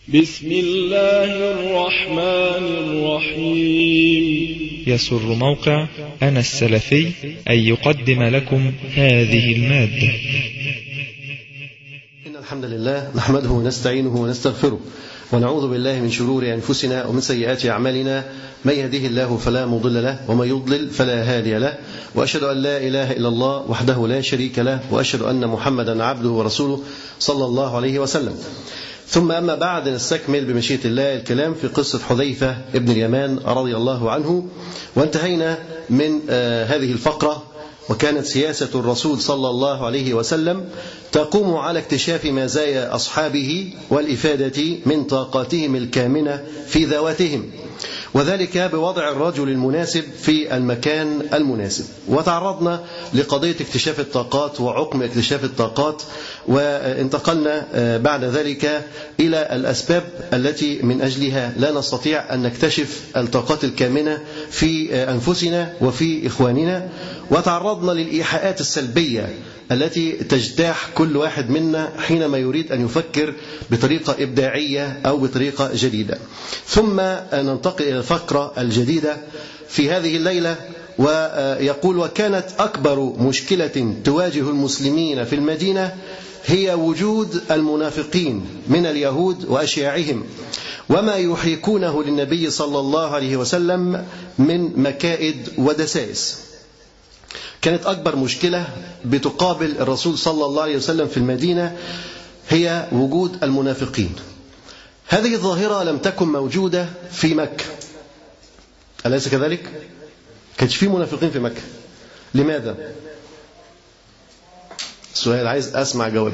بسم الله الرحمن الرحيم يسر موقع أنا السلفي أن يقدم لكم هذه المادة إن الحمد لله نحمده ونستعينه ونستغفره ونعوذ بالله من شرور أنفسنا ومن سيئات أعمالنا من يهده الله فلا مضل له ومن يضلل فلا هادي له وأشهد أن لا إله إلا الله وحده لا شريك له وأشهد أن محمدا عبده ورسوله صلى الله عليه وسلم ثم أما بعد نستكمل بمشيئة الله الكلام في قصة حذيفة ابن اليمان رضي الله عنه وانتهينا من آه هذه الفقرة وكانت سياسة الرسول صلى الله عليه وسلم تقوم على اكتشاف مزايا أصحابه والإفادة من طاقاتهم الكامنة في ذواتهم وذلك بوضع الرجل المناسب في المكان المناسب وتعرضنا لقضية اكتشاف الطاقات وعقم اكتشاف الطاقات وانتقلنا بعد ذلك إلى الأسباب التي من أجلها لا نستطيع أن نكتشف الطاقات الكامنة في أنفسنا وفي إخواننا وتعرضنا للإيحاءات السلبية التي تجتاح كل واحد منا حينما يريد أن يفكر بطريقة إبداعية أو بطريقة جديدة ثم ننتقل إلى الفقرة الجديدة في هذه الليلة ويقول وكانت أكبر مشكلة تواجه المسلمين في المدينة هي وجود المنافقين من اليهود وأشياعهم وما يحيكونه للنبي صلى الله عليه وسلم من مكائد ودسائس كانت أكبر مشكلة بتقابل الرسول صلى الله عليه وسلم في المدينة هي وجود المنافقين هذه الظاهرة لم تكن موجودة في مكة أليس كذلك؟ كانش في منافقين في مكة لماذا؟ سؤال عايز أسمع جواب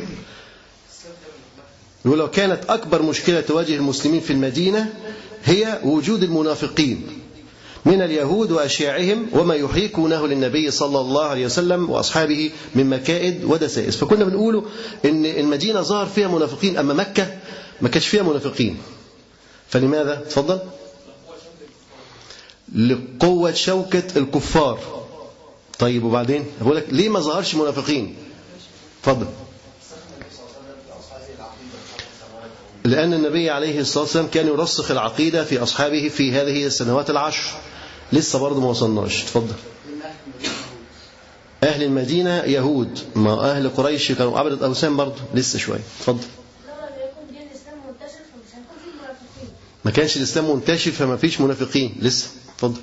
يقول لو كانت أكبر مشكلة تواجه المسلمين في المدينة هي وجود المنافقين من اليهود وأشياعهم وما يحيكونه للنبي صلى الله عليه وسلم وأصحابه من مكائد ودسائس فكنا بنقوله إن المدينة ظهر فيها منافقين أما مكة ما كانش فيها منافقين فلماذا؟ تفضل لقوة شوكة الكفار طيب وبعدين أقول لك ليه ما ظهرش منافقين تفضل لأن النبي عليه الصلاة والسلام كان يرسخ العقيدة في أصحابه في هذه السنوات العشر لسه برضه ما وصلناش تفضل أهل المدينة يهود ما أهل قريش كانوا عبدة أوثان برضه لسه شوية تفضل ما كانش الإسلام منتشر فما فيش منافقين لسه تفضل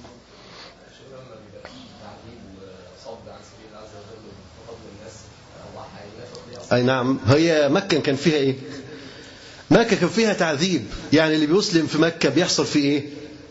أي نعم هي مكة كان فيها إيه مكة كان فيها تعذيب يعني اللي بيسلم في مكة بيحصل فيه إيه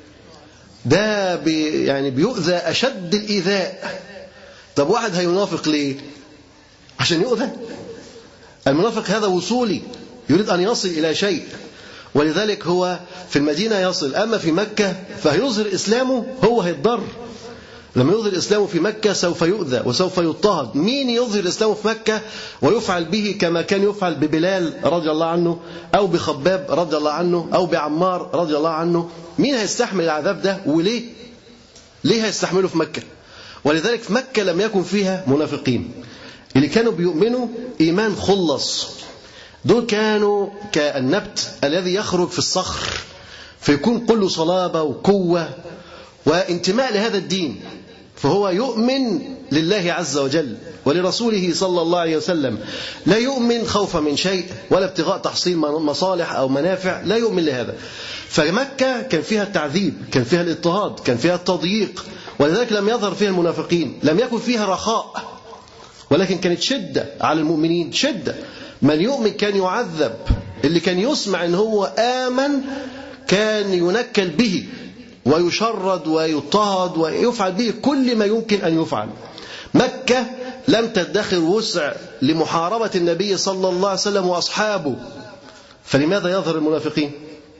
ده بي يعني بيؤذى أشد الإيذاء طب واحد هينافق ليه عشان يؤذى المنافق هذا وصولي يريد أن يصل إلى شيء ولذلك هو في المدينة يصل أما في مكة فهيظهر إسلامه هو هيتضر لما يظهر إسلامه في مكة سوف يؤذى وسوف يضطهد مين يظهر إسلامه في مكة ويفعل به كما كان يفعل ببلال رضي الله عنه أو بخباب رضي الله عنه أو بعمار رضي الله عنه مين هيستحمل العذاب ده وليه ليه هيستحمله في مكة ولذلك في مكة لم يكن فيها منافقين اللي كانوا بيؤمنوا إيمان خلص دول كانوا كالنبت الذي يخرج في الصخر فيكون كله صلابة وقوة وانتماء لهذا الدين فهو يؤمن لله عز وجل ولرسوله صلى الله عليه وسلم لا يؤمن خوفا من شيء ولا ابتغاء تحصيل مصالح أو منافع لا يؤمن لهذا فمكة كان فيها التعذيب كان فيها الاضطهاد كان فيها التضييق ولذلك لم يظهر فيها المنافقين لم يكن فيها رخاء ولكن كانت شدة على المؤمنين شدة من يؤمن كان يعذب اللي كان يسمع ان هو آمن كان ينكل به ويشرد ويضطهد ويفعل به كل ما يمكن أن يفعل مكة لم تدخر وسع لمحاربة النبي صلى الله عليه وسلم وأصحابه فلماذا يظهر المنافقين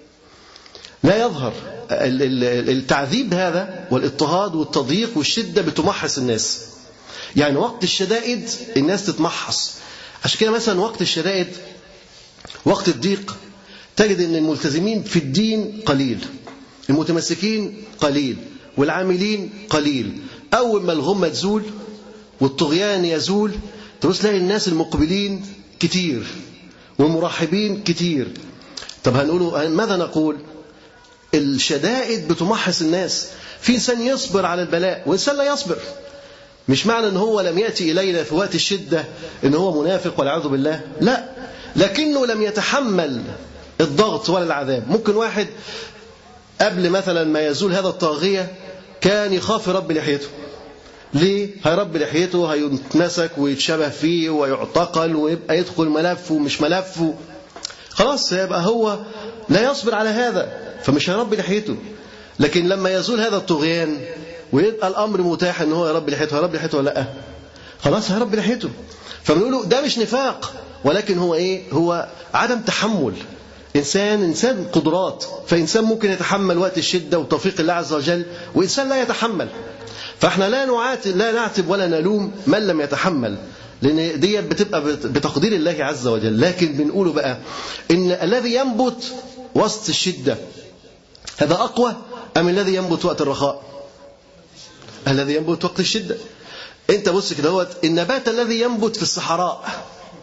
لا يظهر التعذيب هذا والاضطهاد والتضييق والشدة بتمحص الناس يعني وقت الشدائد الناس تتمحص عشان كده مثلا وقت الشدائد وقت الضيق تجد ان الملتزمين في الدين قليل المتمسكين قليل والعاملين قليل أول ما الغمة تزول والطغيان يزول تبص تلاقي الناس المقبلين كتير والمرحبين كتير طب هنقوله ماذا نقول الشدائد بتمحص الناس في إنسان يصبر على البلاء وإنسان لا يصبر مش معنى ان هو لم يأتي إلينا في وقت الشدة ان هو منافق والعياذ بالله لا لكنه لم يتحمل الضغط ولا العذاب ممكن واحد قبل مثلا ما يزول هذا الطاغية كان يخاف رب لحيته ليه؟ هيربي لحيته هيتمسك ويتشبه فيه ويعتقل ويبقى يدخل ملف ومش ملف خلاص يبقى هو لا يصبر على هذا فمش هيربي لحيته لكن لما يزول هذا الطغيان ويبقى الامر متاح ان هو يربي لحيته هيربي لحيته ولا لا خلاص هيربي لحيته فبنقولوا ده مش نفاق ولكن هو ايه هو عدم تحمل انسان انسان قدرات فانسان ممكن يتحمل وقت الشده وتوفيق الله عز وجل وانسان لا يتحمل فاحنا لا نعاتب لا نعتب ولا نلوم من لم يتحمل لان ديت بتبقى بتقدير الله عز وجل لكن بنقوله بقى ان الذي ينبت وسط الشده هذا اقوى ام الذي ينبت وقت الرخاء الذي ينبت وقت الشده انت بص كده هو النبات الذي ينبت في الصحراء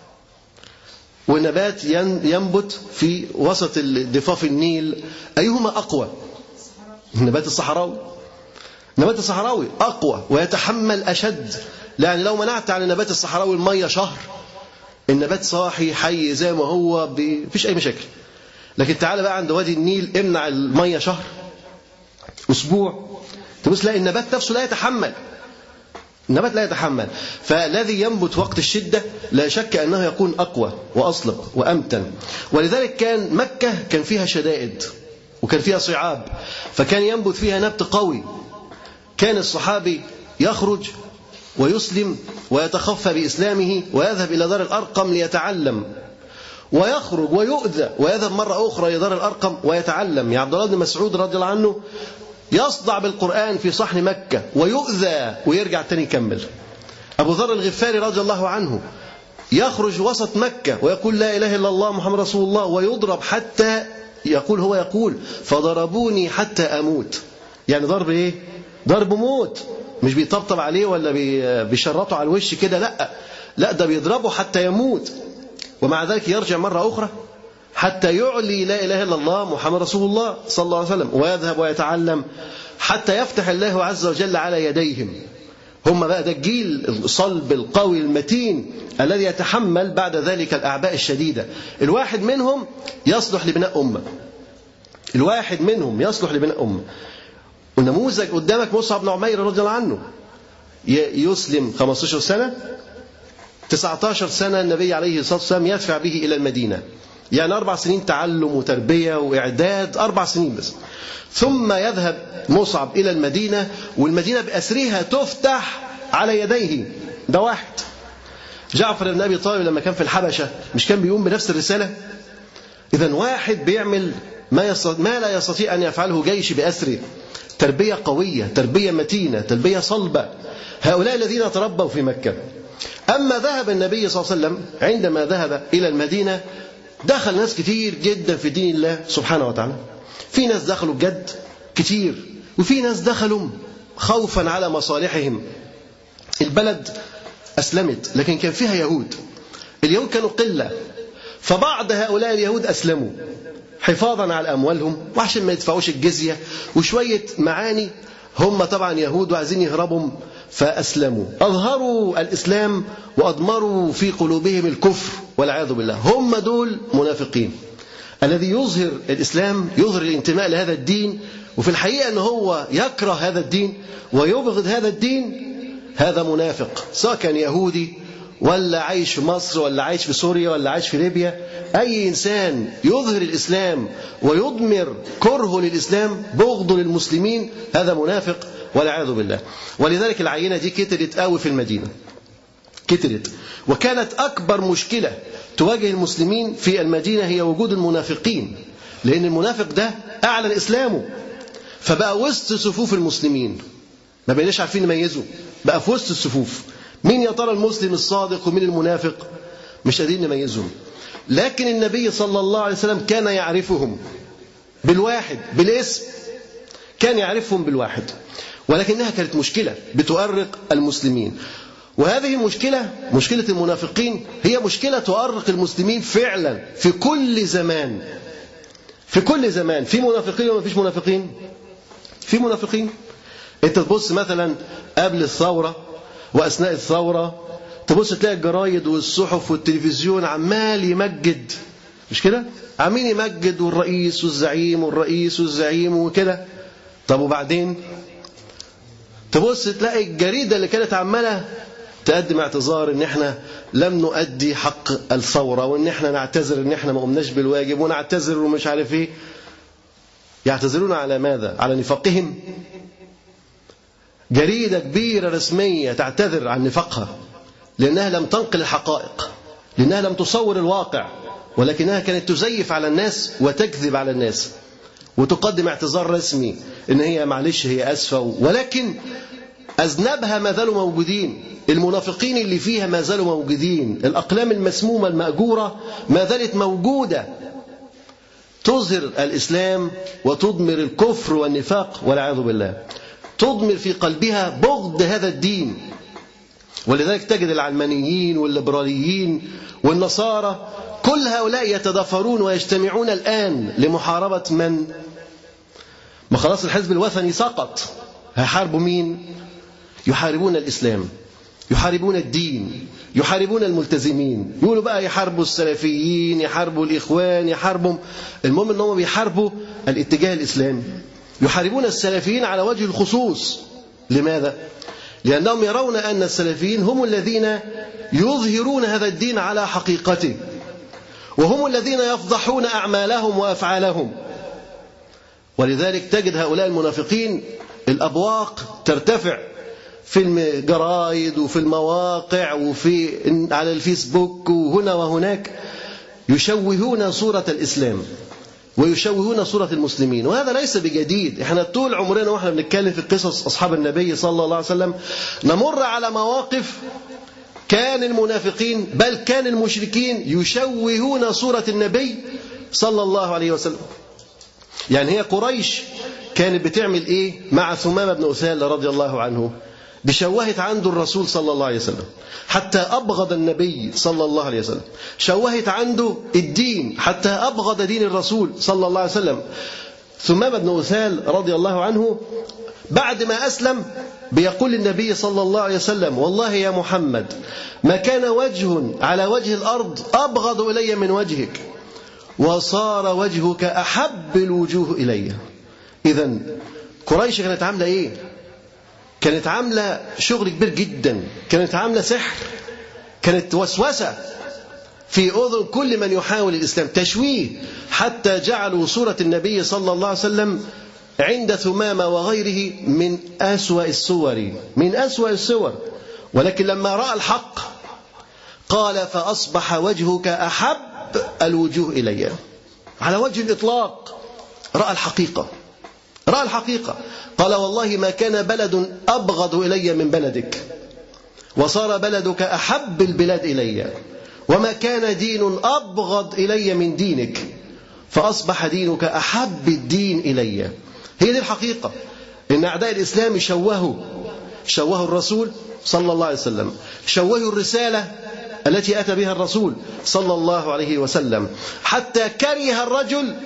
والنبات ينبت في وسط ضفاف النيل ايهما اقوى النبات الصحراوي النبات الصحراوي أقوى ويتحمل أشد يعني لو منعت عن النبات الصحراوي المية شهر النبات صاحي حي زي ما هو مفيش أي مشاكل لكن تعال بقى عند وادي النيل امنع المية شهر أسبوع تبص لا النبات نفسه لا يتحمل النبات لا يتحمل فالذي ينبت وقت الشدة لا شك أنه يكون أقوى وأصلب وأمتن ولذلك كان مكة كان فيها شدائد وكان فيها صعاب فكان ينبت فيها نبت قوي كان الصحابي يخرج ويسلم ويتخفى بإسلامه ويذهب إلى دار الأرقم ليتعلم ويخرج ويؤذى ويذهب مرة أخرى إلى دار الأرقم ويتعلم يا عبد الله بن مسعود رضي الله عنه يصدع بالقرآن في صحن مكة ويؤذى ويرجع تاني يكمل أبو ذر الغفاري رضي الله عنه يخرج وسط مكة ويقول لا إله إلا الله محمد رسول الله ويضرب حتى يقول هو يقول فضربوني حتى أموت يعني ضرب إيه ضرب موت مش بيطبطب عليه ولا بيشرطه على الوش كده لا لا ده بيضربه حتى يموت ومع ذلك يرجع مرة أخرى حتى يعلي لا إله إلا الله محمد رسول الله صلى الله عليه وسلم ويذهب ويتعلم حتى يفتح الله عز وجل على يديهم هم بقى ده الجيل الصلب القوي المتين الذي يتحمل بعد ذلك الأعباء الشديدة الواحد منهم يصلح لبناء أمة الواحد منهم يصلح لبناء أمة ونموذج قدامك مصعب بن عمير رضي الله عنه يسلم 15 سنة 19 سنة النبي عليه الصلاة والسلام يدفع به إلى المدينة يعني أربع سنين تعلم وتربية وإعداد أربع سنين بس ثم يذهب مصعب إلى المدينة والمدينة بأسرها تفتح على يديه ده واحد جعفر بن أبي طالب لما كان في الحبشة مش كان بيقوم بنفس الرسالة إذا واحد بيعمل ما, ما لا يستطيع أن يفعله جيش بأسره تربية قوية تربية متينة تربية صلبة هؤلاء الذين تربوا في مكة أما ذهب النبي صلى الله عليه وسلم عندما ذهب إلى المدينة دخل ناس كتير جدا في دين الله سبحانه وتعالى في ناس دخلوا بجد كتير وفي ناس دخلوا خوفا على مصالحهم البلد أسلمت لكن كان فيها يهود اليهود كانوا قلة فبعض هؤلاء اليهود أسلموا حفاظا على أموالهم وعشان ما يدفعوش الجزية وشوية معاني هم طبعا يهود وعايزين يهربوا فأسلموا أظهروا الإسلام وأضمروا في قلوبهم الكفر والعياذ بالله هم دول منافقين الذي يظهر الإسلام يظهر الانتماء لهذا الدين وفي الحقيقة أنه هو يكره هذا الدين ويبغض هذا الدين هذا منافق سواء كان يهودي ولا عايش في مصر ولا عايش في سوريا ولا عايش في ليبيا أي إنسان يظهر الإسلام ويضمر كرهه للإسلام بغضه للمسلمين هذا منافق والعياذ بالله ولذلك العينة دي كترت قوي في المدينة كترت وكانت أكبر مشكلة تواجه المسلمين في المدينة هي وجود المنافقين لأن المنافق ده أعلن إسلامه فبقى وسط صفوف المسلمين ما بقيناش عارفين نميزه بقى في وسط الصفوف مين يا ترى المسلم الصادق ومين المنافق مش قادرين نميزهم لكن النبي صلى الله عليه وسلم كان يعرفهم بالواحد بالاسم كان يعرفهم بالواحد ولكنها كانت مشكلة بتؤرق المسلمين وهذه المشكلة مشكلة المنافقين هي مشكلة تؤرق المسلمين فعلا في كل زمان في كل زمان في منافقين ولا فيش منافقين في منافقين انت تبص مثلا قبل الثورة وأثناء الثورة تبص تلاقي الجرايد والصحف والتلفزيون عمال يمجد مش كده عمال يمجد والرئيس والزعيم والرئيس والزعيم وكده طب وبعدين تبص تلاقي الجريدة اللي كانت عمالة تقدم اعتذار ان احنا لم نؤدي حق الثورة وان احنا نعتذر ان احنا ما قمناش بالواجب ونعتذر ومش عارف ايه يعتذرون على ماذا على نفاقهم جريدة كبيرة رسمية تعتذر عن نفاقها لأنها لم تنقل الحقائق لأنها لم تصور الواقع ولكنها كانت تزيف على الناس وتكذب على الناس وتقدم اعتذار رسمي ان هي معلش هي اسفه ولكن اذنبها ما زالوا موجودين المنافقين اللي فيها ما زالوا موجودين الاقلام المسمومه الماجوره ما زالت موجوده تظهر الاسلام وتضمر الكفر والنفاق والعياذ بالله تضمر في قلبها بغض هذا الدين ولذلك تجد العلمانيين والليبراليين والنصارى كل هؤلاء يتضافرون ويجتمعون الآن لمحاربة من؟ ما خلاص الحزب الوثني سقط هيحاربوا مين؟ يحاربون الإسلام يحاربون الدين يحاربون الملتزمين يقولوا بقى يحاربوا السلفيين يحاربوا الإخوان يحاربوا المهم أنهم بيحاربوا الاتجاه الإسلامي يحاربون السلفيين على وجه الخصوص لماذا؟ لأنهم يرون أن السلفيين هم الذين يظهرون هذا الدين على حقيقته وهم الذين يفضحون أعمالهم وأفعالهم ولذلك تجد هؤلاء المنافقين الأبواق ترتفع في الجرايد وفي المواقع وفي على الفيسبوك وهنا وهناك يشوهون صورة الإسلام ويشوهون صورة المسلمين وهذا ليس بجديد احنا طول عمرنا واحنا بنتكلم في قصص أصحاب النبي صلى الله عليه وسلم نمر على مواقف كان المنافقين بل كان المشركين يشوهون صورة النبي صلى الله عليه وسلم يعني هي قريش كانت بتعمل ايه مع ثمامة بن أثال رضي الله عنه بشوهت عنده الرسول صلى الله عليه وسلم حتى أبغض النبي صلى الله عليه وسلم شوهت عنده الدين حتى أبغض دين الرسول صلى الله عليه وسلم ثمامة بن أثال رضي الله عنه بعد ما أسلم بيقول النبي صلى الله عليه وسلم والله يا محمد ما كان وجه على وجه الأرض أبغض إلي من وجهك وصار وجهك أحب الوجوه إلي إذا قريش كانت عاملة إيه كانت عاملة شغل كبير جدا كانت عاملة سحر كانت وسوسة في أذن كل من يحاول الإسلام تشويه حتى جعلوا صورة النبي صلى الله عليه وسلم عند ثمامة وغيره من أسوأ الصور من أسوأ الصور ولكن لما رأى الحق قال فأصبح وجهك أحب الوجوه إلي على وجه الإطلاق رأى الحقيقة رأى الحقيقة قال والله ما كان بلد أبغض إلي من بلدك وصار بلدك أحب البلاد إلي وما كان دين أبغض إلي من دينك فأصبح دينك أحب الدين إلي هي دي الحقيقة إن أعداء الإسلام شوهوا شوهوا الرسول صلى الله عليه وسلم شوهوا الرسالة التي أتى بها الرسول صلى الله عليه وسلم حتى كره الرجل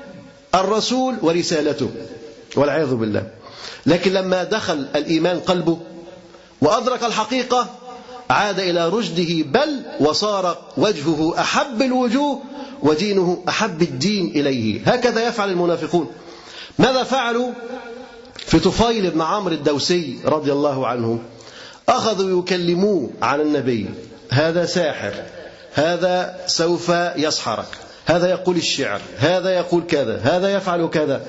الرسول ورسالته والعياذ بالله لكن لما دخل الإيمان قلبه وأدرك الحقيقة عاد إلى رشده بل وصار وجهه أحب الوجوه ودينه أحب الدين إليه هكذا يفعل المنافقون ماذا فعلوا في طفيل بن عمرو الدوسي رضي الله عنه أخذوا يكلموه عن النبي هذا ساحر هذا سوف يسحرك هذا يقول الشعر هذا يقول كذا هذا يفعل كذا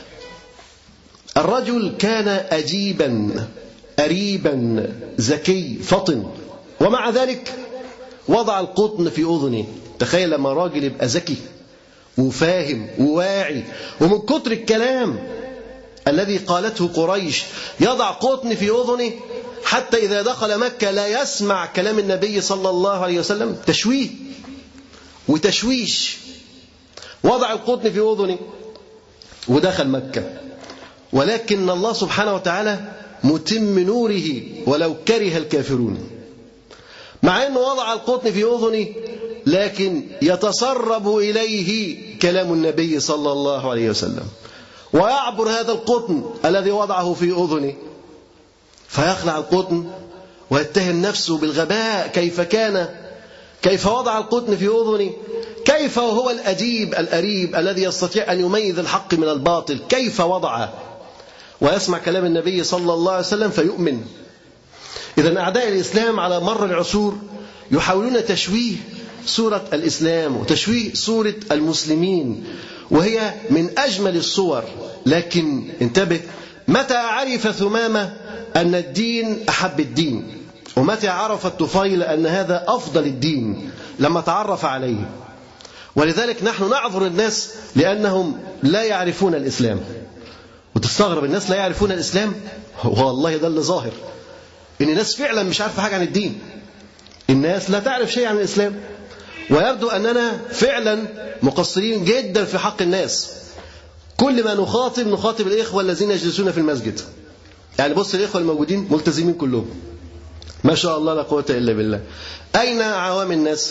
الرجل كان أجيبا أريبا ذكي فطن ومع ذلك وضع القطن في أذنه تخيل لما راجل يبقى ذكي وفاهم وواعي ومن كتر الكلام الذي قالته قريش يضع قطن في أذنه حتى إذا دخل مكة لا يسمع كلام النبي صلى الله عليه وسلم تشويه وتشويش وضع القطن في أذنه ودخل مكة ولكن الله سبحانه وتعالى متم نوره ولو كره الكافرون مع أنه وضع القطن في أذنه لكن يتسرب إليه كلام النبي صلى الله عليه وسلم ويعبر هذا القطن الذي وضعه في أذنه فيخلع القطن ويتهم نفسه بالغباء كيف كان كيف وضع القطن في أذنه كيف وهو الأديب الأريب الذي يستطيع أن يميز الحق من الباطل كيف وضعه ويسمع كلام النبي صلى الله عليه وسلم فيؤمن إذا أعداء الإسلام على مر العصور يحاولون تشويه صورة الإسلام وتشويه صورة المسلمين وهي من أجمل الصور لكن انتبه متى عرف ثمامة أن الدين أحب الدين ومتى عرف الطفيل أن هذا أفضل الدين لما تعرف عليه ولذلك نحن نعذر الناس لأنهم لا يعرفون الإسلام وتستغرب الناس لا يعرفون الإسلام والله ده اللي ظاهر إن الناس فعلا مش عارفة حاجة عن الدين الناس لا تعرف شيء عن الإسلام ويبدو أننا فعلا مقصرين جدا في حق الناس كل ما نخاطب نخاطب الإخوة الذين يجلسون في المسجد يعني بص الإخوة الموجودين ملتزمين كلهم ما شاء الله لا قوة إلا بالله أين عوام الناس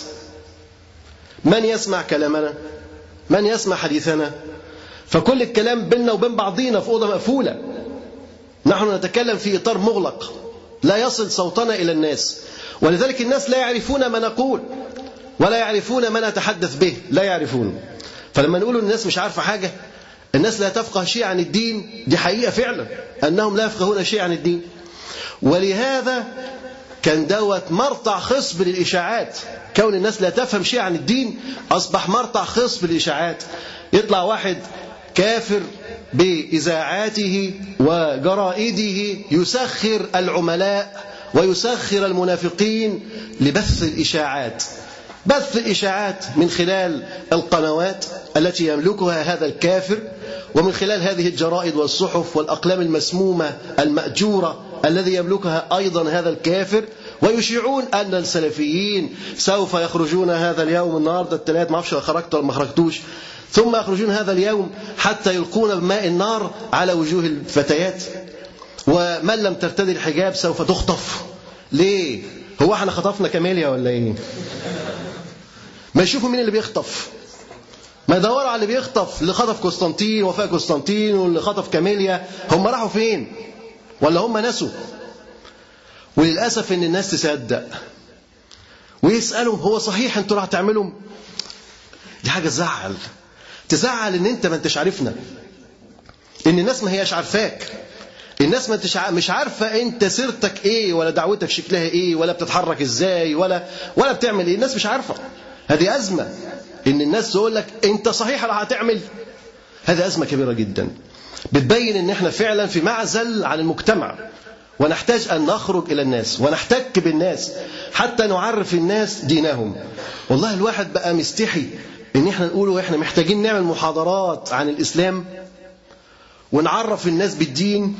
من يسمع كلامنا من يسمع حديثنا فكل الكلام بيننا وبين بعضينا في أوضة مقفولة نحن نتكلم في إطار مغلق لا يصل صوتنا إلى الناس ولذلك الناس لا يعرفون ما نقول ولا يعرفون ما نتحدث به لا يعرفون فلما نقول الناس مش عارفة حاجة الناس لا تفقه شيء عن الدين دي حقيقة فعلا أنهم لا يفقهون شيء عن الدين ولهذا كان دوت مرتع خصب للإشاعات كون الناس لا تفهم شيء عن الدين أصبح مرتع خصب للإشاعات يطلع واحد كافر بإذاعاته وجرائده يسخر العملاء ويسخر المنافقين لبث الإشاعات بث الإشاعات من خلال القنوات التي يملكها هذا الكافر ومن خلال هذه الجرائد والصحف والأقلام المسمومة المأجورة الذي يملكها أيضا هذا الكافر ويشيعون أن السلفيين سوف يخرجون هذا اليوم النهاردة الثلاث ما أعرفش خرجت ولا ما خرجتوش ثم يخرجون هذا اليوم حتى يلقون بماء النار على وجوه الفتيات ومن لم ترتدي الحجاب سوف تخطف ليه هو احنا خطفنا كاميليا ولا ايه ما يشوفوا مين اللي بيخطف ما يدوروا على اللي بيخطف اللي خطف قسطنطين وفاء قسطنطين واللي خطف كاميليا هم راحوا فين ولا هم نسوا وللأسف ان الناس تصدق ويسألهم هو صحيح انتوا راح تعملوا دي حاجة تزعل تزعل ان انت ما انتش عارفنا ان الناس ما هياش عارفاك الناس ما انتش مش عارفه انت سيرتك ايه ولا دعوتك شكلها ايه ولا بتتحرك ازاي ولا ولا بتعمل ايه الناس مش عارفه هذه ازمه ان الناس تقول لك انت صحيح راح هتعمل هذه ازمه كبيره جدا بتبين ان احنا فعلا في معزل عن المجتمع ونحتاج ان نخرج الى الناس ونحتك بالناس حتى نعرف الناس دينهم والله الواحد بقى مستحي ان احنا نقول احنا محتاجين نعمل محاضرات عن الاسلام ونعرف الناس بالدين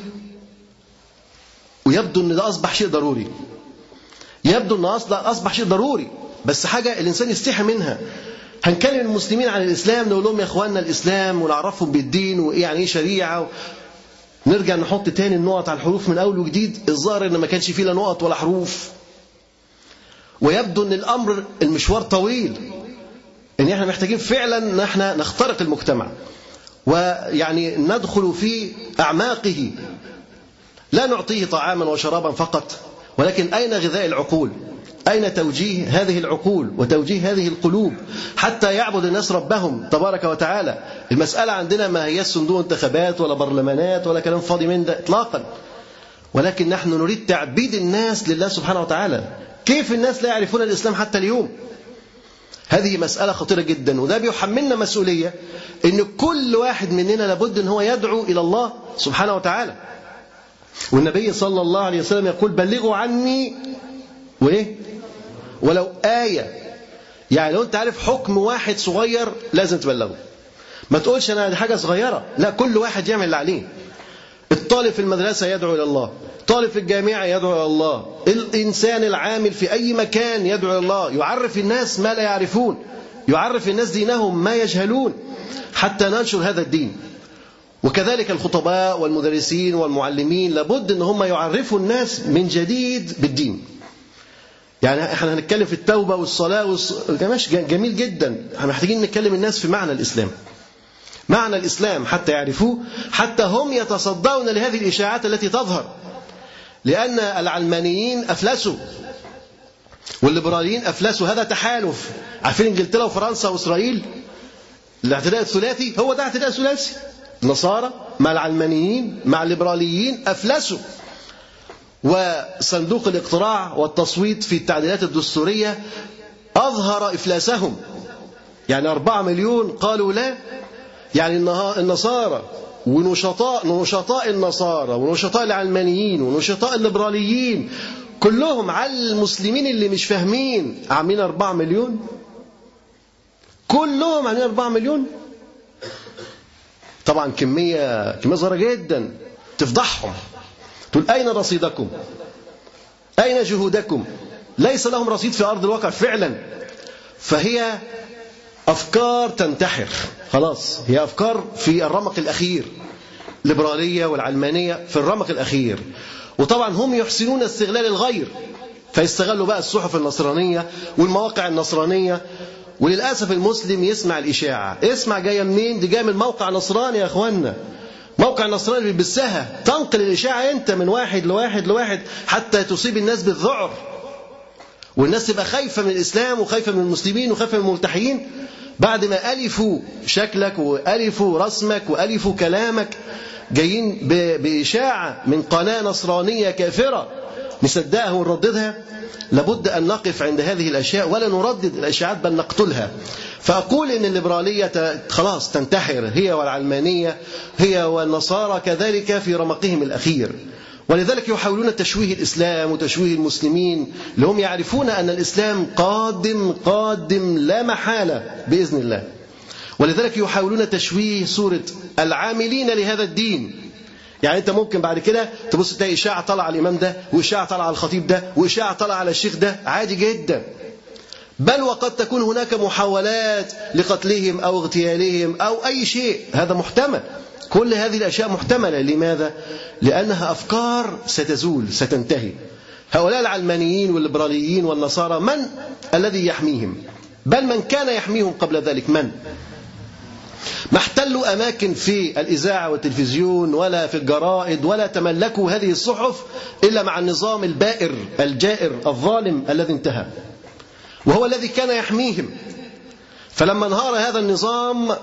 ويبدو ان ده اصبح شيء ضروري يبدو ان اصبح شيء ضروري بس حاجه الانسان يستحي منها هنكلم المسلمين عن الاسلام نقول لهم يا اخواننا الاسلام ونعرفهم بالدين وايه يعني ايه شريعه نرجع نحط تاني النقط على الحروف من اول وجديد الظاهر ان ما كانش فيه لا نقط ولا حروف ويبدو ان الامر المشوار طويل ان احنا محتاجين فعلا ان احنا نخترق المجتمع ويعني ندخل في اعماقه لا نعطيه طعاما وشرابا فقط ولكن اين غذاء العقول أين توجيه هذه العقول وتوجيه هذه القلوب حتى يعبد الناس ربهم تبارك وتعالى المسألة عندنا ما هي صندوق انتخابات ولا برلمانات ولا كلام فاضي من ده إطلاقا ولكن نحن نريد تعبيد الناس لله سبحانه وتعالى كيف الناس لا يعرفون الإسلام حتى اليوم هذه مسألة خطيرة جدا وده بيحملنا مسؤولية ان كل واحد مننا لابد ان هو يدعو إلى الله سبحانه وتعالى والنبي صلى الله عليه وسلم يقول بلغوا عني وايه ولو آية يعني لو أنت عارف حكم واحد صغير لازم تبلغه ما تقولش أنا دي حاجة صغيرة لا كل واحد يعمل اللي عليه الطالب في المدرسة يدعو إلى الله طالب في الجامعة يدعو إلى الله الإنسان العامل في أي مكان يدعو إلى الله يعرف الناس ما لا يعرفون يعرف الناس دينهم ما يجهلون حتى ننشر هذا الدين وكذلك الخطباء والمدرسين والمعلمين لابد ان هم يعرفوا الناس من جديد بالدين يعني احنا هنتكلم في التوبة والصلاة والص... جميل جدا احنا محتاجين نتكلم الناس في معنى الإسلام معنى الإسلام حتى يعرفوه حتى هم يتصدون لهذه الإشاعات التي تظهر لأن العلمانيين أفلسوا والليبراليين أفلسوا هذا تحالف عارفين إنجلترا وفرنسا وإسرائيل الاعتداء الثلاثي هو ده اعتداء ثلاثي النصارى مع العلمانيين مع الليبراليين أفلسوا وصندوق الاقتراع والتصويت في التعديلات الدستورية أظهر إفلاسهم يعني أربعة مليون قالوا لا يعني النصارى ونشطاء نشطاء النصارى ونشطاء العلمانيين ونشطاء الليبراليين كلهم على المسلمين اللي مش فاهمين عاملين أربعة مليون كلهم عاملين أربعة مليون طبعا كمية كمية صغيرة جدا تفضحهم تقول أين رصيدكم أين جهودكم ليس لهم رصيد في أرض الواقع فعلا فهي أفكار تنتحر خلاص هي أفكار في الرمق الأخير الليبرالية والعلمانية في الرمق الأخير وطبعا هم يحسنون استغلال الغير فيستغلوا بقى الصحف النصرانية والمواقع النصرانية وللأسف المسلم يسمع الإشاعة اسمع جاية منين دي جاية من موقع نصراني يا أخوانا موقع نصراني بيلبسها تنقل الإشاعة أنت من واحد لواحد لواحد حتى تصيب الناس بالذعر والناس تبقى خايفة من الإسلام وخايفة من المسلمين وخايفة من الملتحيين بعد ما ألفوا شكلك وألفوا رسمك وألفوا كلامك جايين بإشاعة من قناة نصرانية كافرة نصدقها ونرددها لابد أن نقف عند هذه الأشياء ولا نردد الأشاعات بل نقتلها فأقول إن الليبرالية خلاص تنتحر هي والعلمانية هي والنصارى كذلك في رمقهم الأخير ولذلك يحاولون تشويه الإسلام وتشويه المسلمين لهم يعرفون أن الإسلام قادم قادم لا محالة بإذن الله ولذلك يحاولون تشويه صورة العاملين لهذا الدين يعني انت ممكن بعد كده تبص تلاقي اشاعه طالعه على الامام ده واشاعه طالعه على الخطيب ده واشاعه طالعه على الشيخ ده عادي جدا بل وقد تكون هناك محاولات لقتلهم او اغتيالهم او اي شيء هذا محتمل كل هذه الاشياء محتمله لماذا لانها افكار ستزول ستنتهي هؤلاء العلمانيين والليبراليين والنصارى من الذي يحميهم بل من كان يحميهم قبل ذلك من ما احتلوا أماكن في الإذاعة والتلفزيون ولا في الجرائد ولا تملكوا هذه الصحف إلا مع النظام البائر الجائر الظالم الذي انتهى وهو الذي كان يحميهم فلما انهار هذا النظام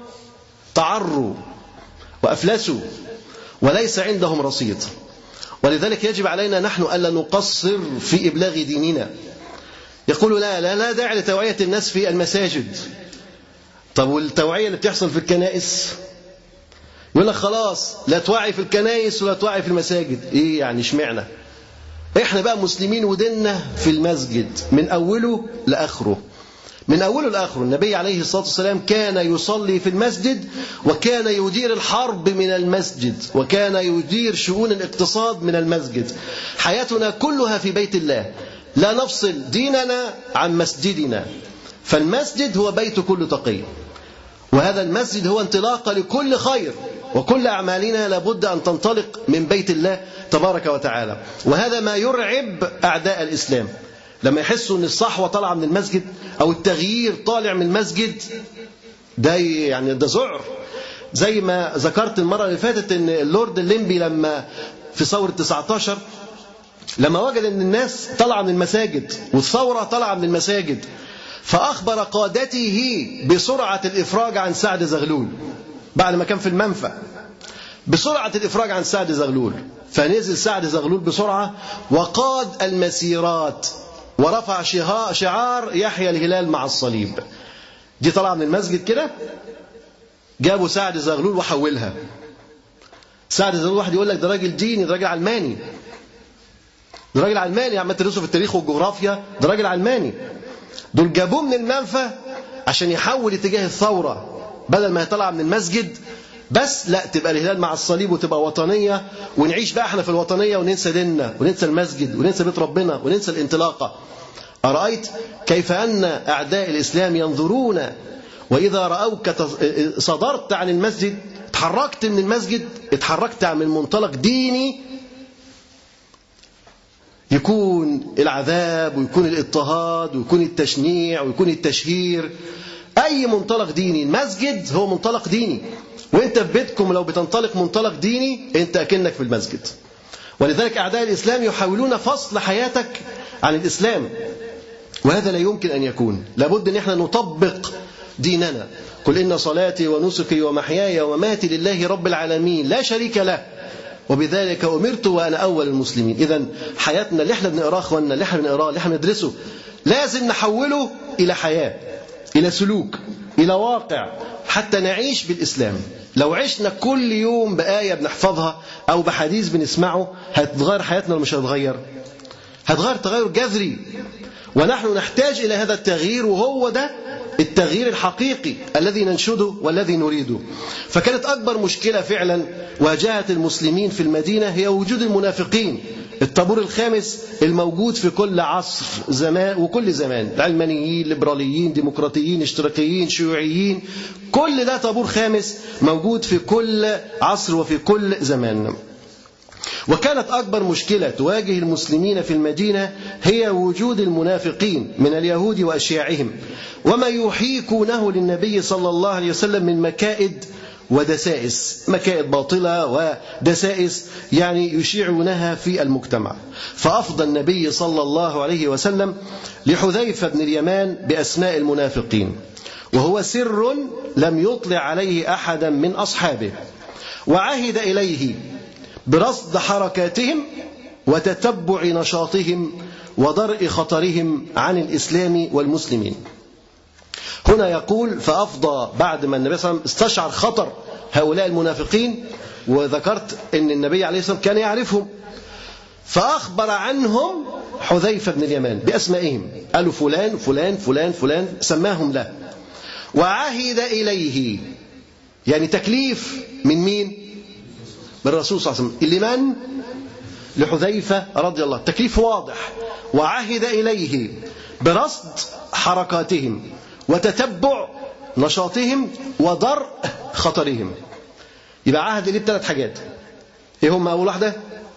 تعروا وأفلسوا وليس عندهم رصيد ولذلك يجب علينا نحن ألا نقصر في إبلاغ ديننا يقول لا لا لا داعي لتوعية الناس في المساجد طب والتوعية اللي بتحصل في الكنائس يقول لك خلاص لا توعي في الكنائس ولا توعي في المساجد ايه يعني اشمعنى احنا بقى مسلمين وديننا في المسجد من اوله لاخره من اوله لاخره النبي عليه الصلاه والسلام كان يصلي في المسجد وكان يدير الحرب من المسجد وكان يدير شؤون الاقتصاد من المسجد حياتنا كلها في بيت الله لا نفصل ديننا عن مسجدنا فالمسجد هو بيت كل تقي وهذا المسجد هو انطلاقة لكل خير وكل أعمالنا لابد أن تنطلق من بيت الله تبارك وتعالى وهذا ما يرعب أعداء الإسلام لما يحسوا أن الصحوة طالعة من المسجد أو التغيير طالع من المسجد ده يعني ده ذعر زي ما ذكرت المرة اللي فاتت أن اللورد الليمبي لما في ثورة 19 لما وجد أن الناس طالعة من المساجد والثورة طالعة من المساجد فأخبر قادته بسرعة الإفراج عن سعد زغلول بعد ما كان في المنفى بسرعة الإفراج عن سعد زغلول فنزل سعد زغلول بسرعة وقاد المسيرات ورفع شعار يحيى الهلال مع الصليب دي طلع من المسجد كده جابوا سعد زغلول وحولها سعد زغلول واحد يقول لك ده راجل ديني ده راجل علماني ده راجل علماني عمال تدرسه في التاريخ والجغرافيا ده راجل علماني دول جابوه من المنفى عشان يحول اتجاه الثورة بدل ما يطلع من المسجد بس لا تبقى الهلال مع الصليب وتبقى وطنية ونعيش بقى احنا في الوطنية وننسى ديننا وننسى المسجد وننسى بيت ربنا وننسى الانطلاقة أرأيت كيف أن أعداء الإسلام ينظرون وإذا رأوك صدرت عن المسجد اتحركت من المسجد اتحركت من منطلق ديني يكون العذاب ويكون الاضطهاد ويكون التشنيع ويكون التشهير أي منطلق ديني المسجد هو منطلق ديني وانت في بيتكم لو بتنطلق منطلق ديني انت أكنك في المسجد ولذلك أعداء الإسلام يحاولون فصل حياتك عن الإسلام وهذا لا يمكن أن يكون لابد أن احنا نطبق ديننا قل إن صلاتي ونسكي ومحياي ومماتي لله رب العالمين لا شريك له وبذلك أمرت وأنا أول المسلمين إذا حياتنا اللي احنا بنقراه أخواننا اللي احنا بنقراه اللي احنا بندرسه لازم نحوله إلى حياة إلى سلوك إلى واقع حتى نعيش بالإسلام لو عشنا كل يوم بآية بنحفظها أو بحديث بنسمعه هتتغير حياتنا ولا مش هتتغير هتغير تغير جذري ونحن نحتاج إلى هذا التغيير وهو ده التغيير الحقيقي الذي ننشده والذي نريده فكانت أكبر مشكلة فعلا واجهت المسلمين في المدينة هي وجود المنافقين الطابور الخامس الموجود في كل عصر زمان وكل زمان علمانيين ليبراليين ديمقراطيين اشتراكيين شيوعيين كل ده طابور خامس موجود في كل عصر وفي كل زمان وكانت أكبر مشكلة تواجه المسلمين في المدينة هي وجود المنافقين من اليهود وأشياعهم وما يحيكونه للنبي صلى الله عليه وسلم من مكائد ودسائس مكائد باطلة ودسائس يعني يشيعونها في المجتمع فأفضى النبي صلى الله عليه وسلم لحذيفة بن اليمان بأسماء المنافقين وهو سر لم يطلع عليه أحدا من أصحابه وعهد إليه برصد حركاتهم وتتبع نشاطهم ودرء خطرهم عن الإسلام والمسلمين هنا يقول فأفضى بعد ما النبي صلى الله عليه وسلم استشعر خطر هؤلاء المنافقين وذكرت أن النبي عليه الصلاة والسلام كان يعرفهم فأخبر عنهم حذيفة بن اليمان بأسمائهم قالوا فلان فلان فلان فلان سماهم له وعهد إليه يعني تكليف من مين من الرسول صلى الله عليه وسلم لمن لحذيفة رضي الله تكليف واضح وعهد إليه برصد حركاتهم وتتبع نشاطهم ودرء خطرهم يبقى عهد إليه بثلاث حاجات ايه هم أول واحدة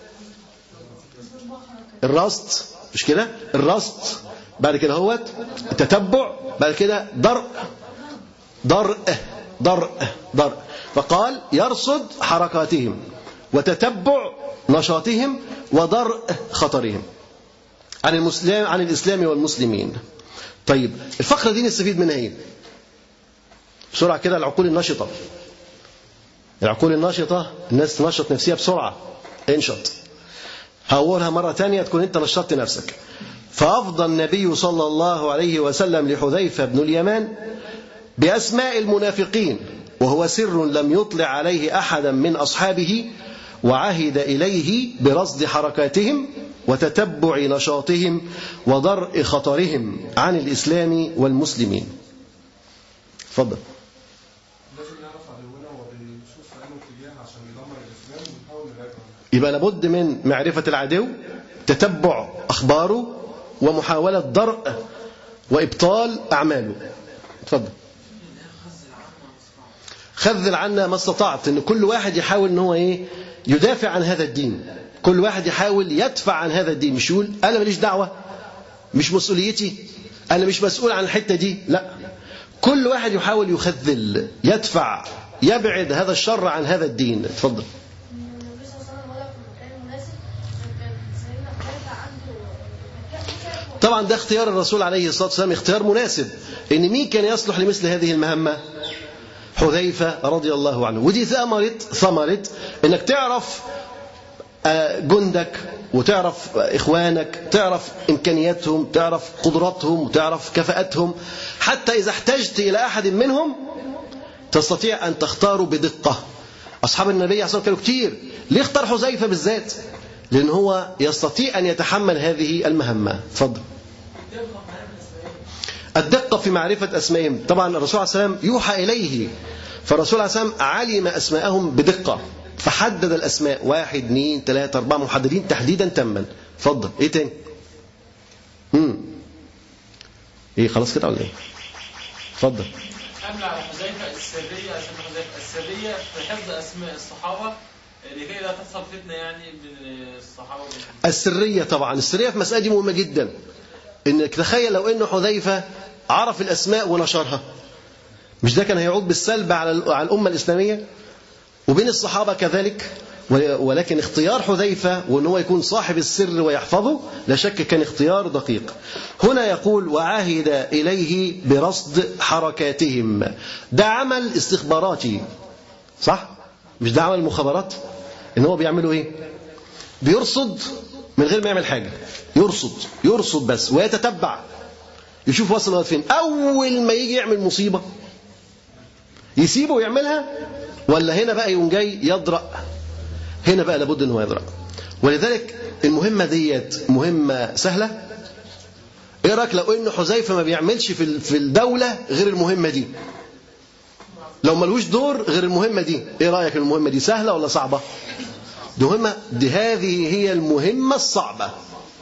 الرصد مش كده الرصد بعد كده هوت التتبع بعد كده درء درء درء درء فقال يرصد حركاتهم وتتبع نشاطهم ودرء خطرهم عن المسلم عن الإسلام والمسلمين طيب الفقرة دي نستفيد منها ايه بسرعة كده العقول النشطة العقول النشطة الناس تنشط نفسها بسرعة انشط هقولها مرة تانية تكون انت نشطت نفسك فأفضى النبي صلى الله عليه وسلم لحذيفة بن اليمان بأسماء المنافقين وهو سر لم يطلع عليه أحدا من أصحابه وعهد إليه برصد حركاتهم وتتبع نشاطهم ودرء خطرهم عن الإسلام والمسلمين تفضل لازم نعرف عدونا وبنشوف في انه اتجاه عشان يدمر الاسلام ونحاول نراجعه يبقى لابد من معرفة العدو تتبع أخباره ومحاولة درء وإبطال أعماله تفضل خذل عنا ما استطعت ان كل واحد يحاول ان هو ايه يدافع عن هذا الدين كل واحد يحاول يدفع عن هذا الدين مش يقول انا ماليش دعوه مش مسؤوليتي انا مش مسؤول عن الحته دي لا كل واحد يحاول يخذل يدفع يبعد هذا الشر عن هذا الدين اتفضل النبي صلى الله عليه وسلم وضع في المكان المناسب كان سيدنا حذيفه عنده طبعا ده اختيار الرسول عليه الصلاه والسلام اختيار مناسب ان مين كان يصلح لمثل هذه المهمه حذيفه رضي الله عنه ودي ثمره ثمره انك تعرف آه، جندك وتعرف إخوانك تعرف إمكانياتهم تعرف قدراتهم وتعرف كفاءتهم حتى إذا احتجت إلى أحد منهم تستطيع أن تختاره بدقة أصحاب النبي عليه الصلاة والسلام كانوا كتير ليه اختار حذيفة بالذات لأن هو يستطيع أن يتحمل هذه المهمة تفضل الدقة في معرفة أسمائهم طبعا الرسول عليه السلام يوحى إليه فالرسول عليه السلام علم أسماءهم بدقة فحدد الأسماء واحد اثنين ثلاثة أربعة محددين تحديدا تاما اتفضل إيه تاني مم. إيه خلاص كده ولا إيه اتفضل حمل على حذيفة السرية عشان حذيفة السرية في حفظ أسماء الصحابة لكي لا تحصل فتنة يعني بين الصحابة وبين السرية طبعا السرية في المسألة دي مهمة جدا انك تخيل لو ان حذيفة عرف الاسماء ونشرها مش ده كان هيعود بالسلب على على الامة الاسلامية وبين الصحابة كذلك ولكن اختيار حذيفة وان هو يكون صاحب السر ويحفظه لا شك كان اختيار دقيق هنا يقول وعهد إليه برصد حركاتهم ده عمل استخباراتي صح مش ده عمل مخابرات ان هو بيعملوا ايه بيرصد من غير ما يعمل حاجة يرصد يرصد بس ويتتبع يشوف وصل لغايه فين اول ما يجي يعمل مصيبة يسيبه ويعملها ولا هنا بقى يقوم جاي يضرأ هنا بقى لابد ان هو يضرأ ولذلك المهمة ديت مهمة سهلة ايه رايك لو ان حذيفه ما بيعملش في في الدوله غير المهمه دي لو ملوش دور غير المهمه دي ايه رايك المهمه دي سهله ولا صعبه دي مهمه دي هذه هي المهمه الصعبه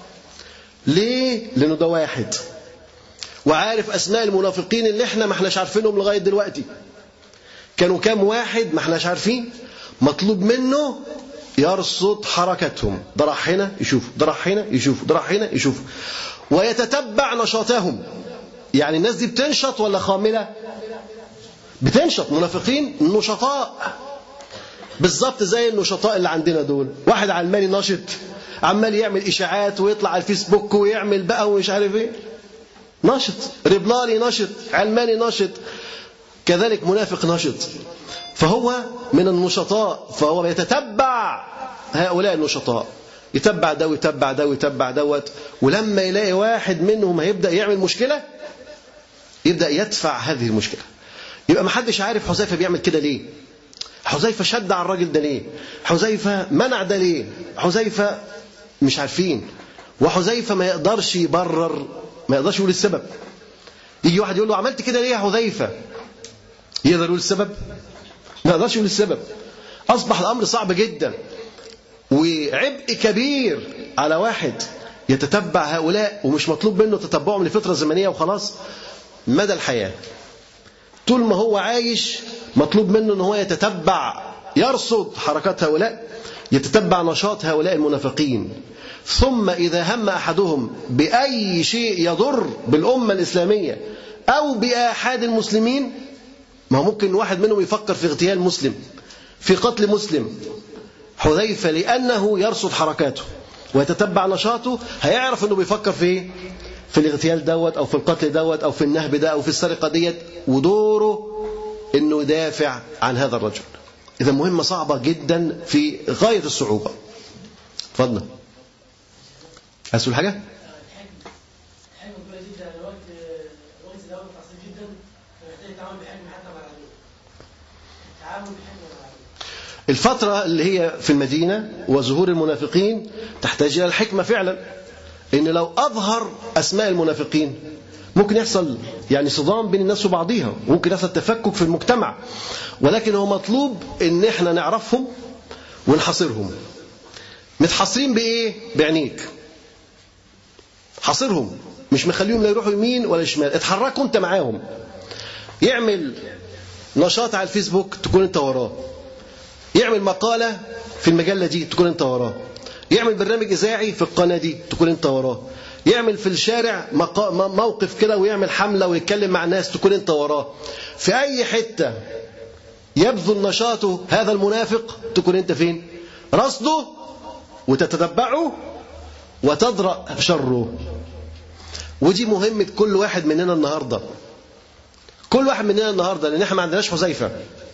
ليه لانه ده واحد وعارف اسماء المنافقين اللي احنا ما احناش عارفينهم لغايه دلوقتي كانوا كام واحد ما احناش عارفين مطلوب منه يرصد حركتهم ده راح هنا يشوف ده راح هنا يشوف ده راح هنا يشوف ويتتبع نشاطهم يعني الناس دي بتنشط ولا خاملة بتنشط منافقين نشطاء بالظبط زي النشطاء اللي عندنا دول واحد علماني نشط عمال يعمل اشاعات ويطلع على الفيسبوك ويعمل بقى ومش عارف ايه نشط ربلاني نشط علماني نشط كذلك منافق نشط فهو من النشطاء فهو يتتبع هؤلاء النشطاء يتبع ده ويتبع ده ويتبع دوت ولما يلاقي واحد منهم هيبدا يعمل مشكله يبدا يدفع هذه المشكله يبقى ما حدش عارف حذيفه بيعمل كده ليه حذيفه شد على الراجل ده ليه حذيفه منع ده ليه حذيفه مش عارفين وحذيفه ما يقدرش يبرر ما يقدرش يقول السبب يجي واحد يقول له عملت كده ليه يا حذيفه يقدر يقول السبب ما يقدرش يقول السبب اصبح الامر صعب جدا وعبء كبير على واحد يتتبع هؤلاء ومش مطلوب منه تتبعهم لفترة زمنية وخلاص مدى الحياة طول ما هو عايش مطلوب منه ان هو يتتبع يرصد حركات هؤلاء يتتبع نشاط هؤلاء المنافقين ثم إذا هم أحدهم بأي شيء يضر بالأمة الإسلامية أو بآحاد المسلمين ما هو ممكن واحد منهم يفكر في اغتيال مسلم في قتل مسلم حذيفة لأنه يرصد حركاته ويتتبع نشاطه هيعرف أنه بيفكر في ايه؟ في الاغتيال دوت أو في القتل دوت أو في النهب ده أو في السرقة ديت ودوره أنه يدافع عن هذا الرجل إذا مهمة صعبة جدا في غاية الصعوبة اتفضل أسأل حاجة؟ حجم كبيرة جدا الوقت الوقت ده وقت عصيب جدا فمحتاج التعامل بحجم حتى مع العدو التعامل بحجم مع العدو الفترة اللي هي في المدينة وظهور المنافقين تحتاج إلى الحكمة فعلا إن لو أظهر أسماء المنافقين ممكن يحصل يعني صدام بين الناس وبعضيها ممكن يحصل تفكك في المجتمع ولكن هو مطلوب إن احنا نعرفهم ونحاصرهم متحاصرين بإيه؟ بعينيك حاصرهم مش مخليهم لا يروحوا يمين ولا شمال اتحركوا انت معاهم يعمل نشاط على الفيسبوك تكون انت وراه يعمل مقالة في المجلة دي تكون انت وراه يعمل برنامج إذاعي في القناة دي تكون انت وراه يعمل في الشارع مقا... موقف كده ويعمل حملة ويتكلم مع الناس تكون انت وراه في أي حتة يبذل نشاطه هذا المنافق تكون انت فين رصده وتتتبعه وتدرأ شره ودي مهمة كل واحد مننا النهاردة كل واحد مننا النهاردة لأن احنا ما عندناش حذيفة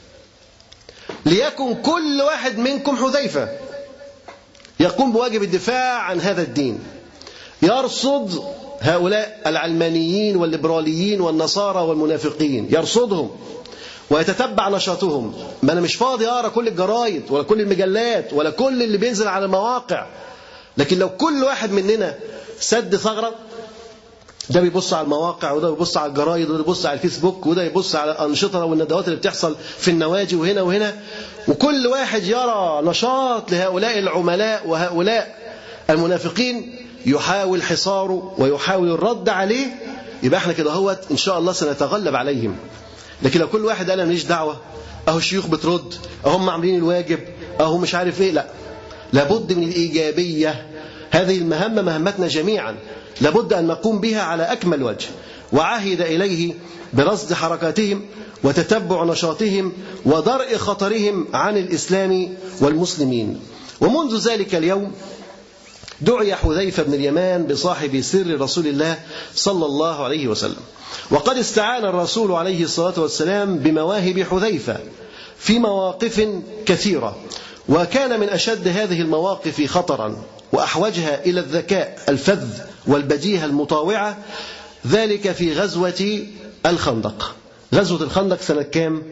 ليكن كل واحد منكم حذيفة يقوم بواجب الدفاع عن هذا الدين يرصد هؤلاء العلمانيين والليبراليين والنصارى والمنافقين يرصدهم ويتتبع نشاطهم ما انا مش فاضي اقرا كل الجرايد ولا كل المجلات ولا كل اللي بينزل على المواقع لكن لو كل واحد مننا سد ثغره ده بيبص على المواقع وده بيبص على الجرايد وده بيبص على الفيسبوك وده يبص على الأنشطة والندوات اللي بتحصل في النواجي وهنا وهنا وكل واحد يرى نشاط لهؤلاء العملاء وهؤلاء المنافقين يحاول حصاره ويحاول الرد عليه يبقى احنا كده هوت ان شاء الله سنتغلب عليهم لكن لو كل واحد قال انا ماليش دعوه اهو الشيوخ بترد اهو هم عاملين الواجب أهو مش عارف إيه لا لابد من الإيجابية هذه المهمة مهمتنا جميعا لابد أن نقوم بها على أكمل وجه وعهد إليه برصد حركاتهم وتتبع نشاطهم ودرء خطرهم عن الإسلام والمسلمين ومنذ ذلك اليوم دعي حذيفة بن اليمان بصاحب سر رسول الله صلى الله عليه وسلم وقد استعان الرسول عليه الصلاة والسلام بمواهب حذيفة في مواقف كثيرة وكان من أشد هذه المواقف خطرا وأحوجها إلى الذكاء الفذ والبديهة المطاوعة ذلك في غزوة الخندق غزوة الخندق سنة كام؟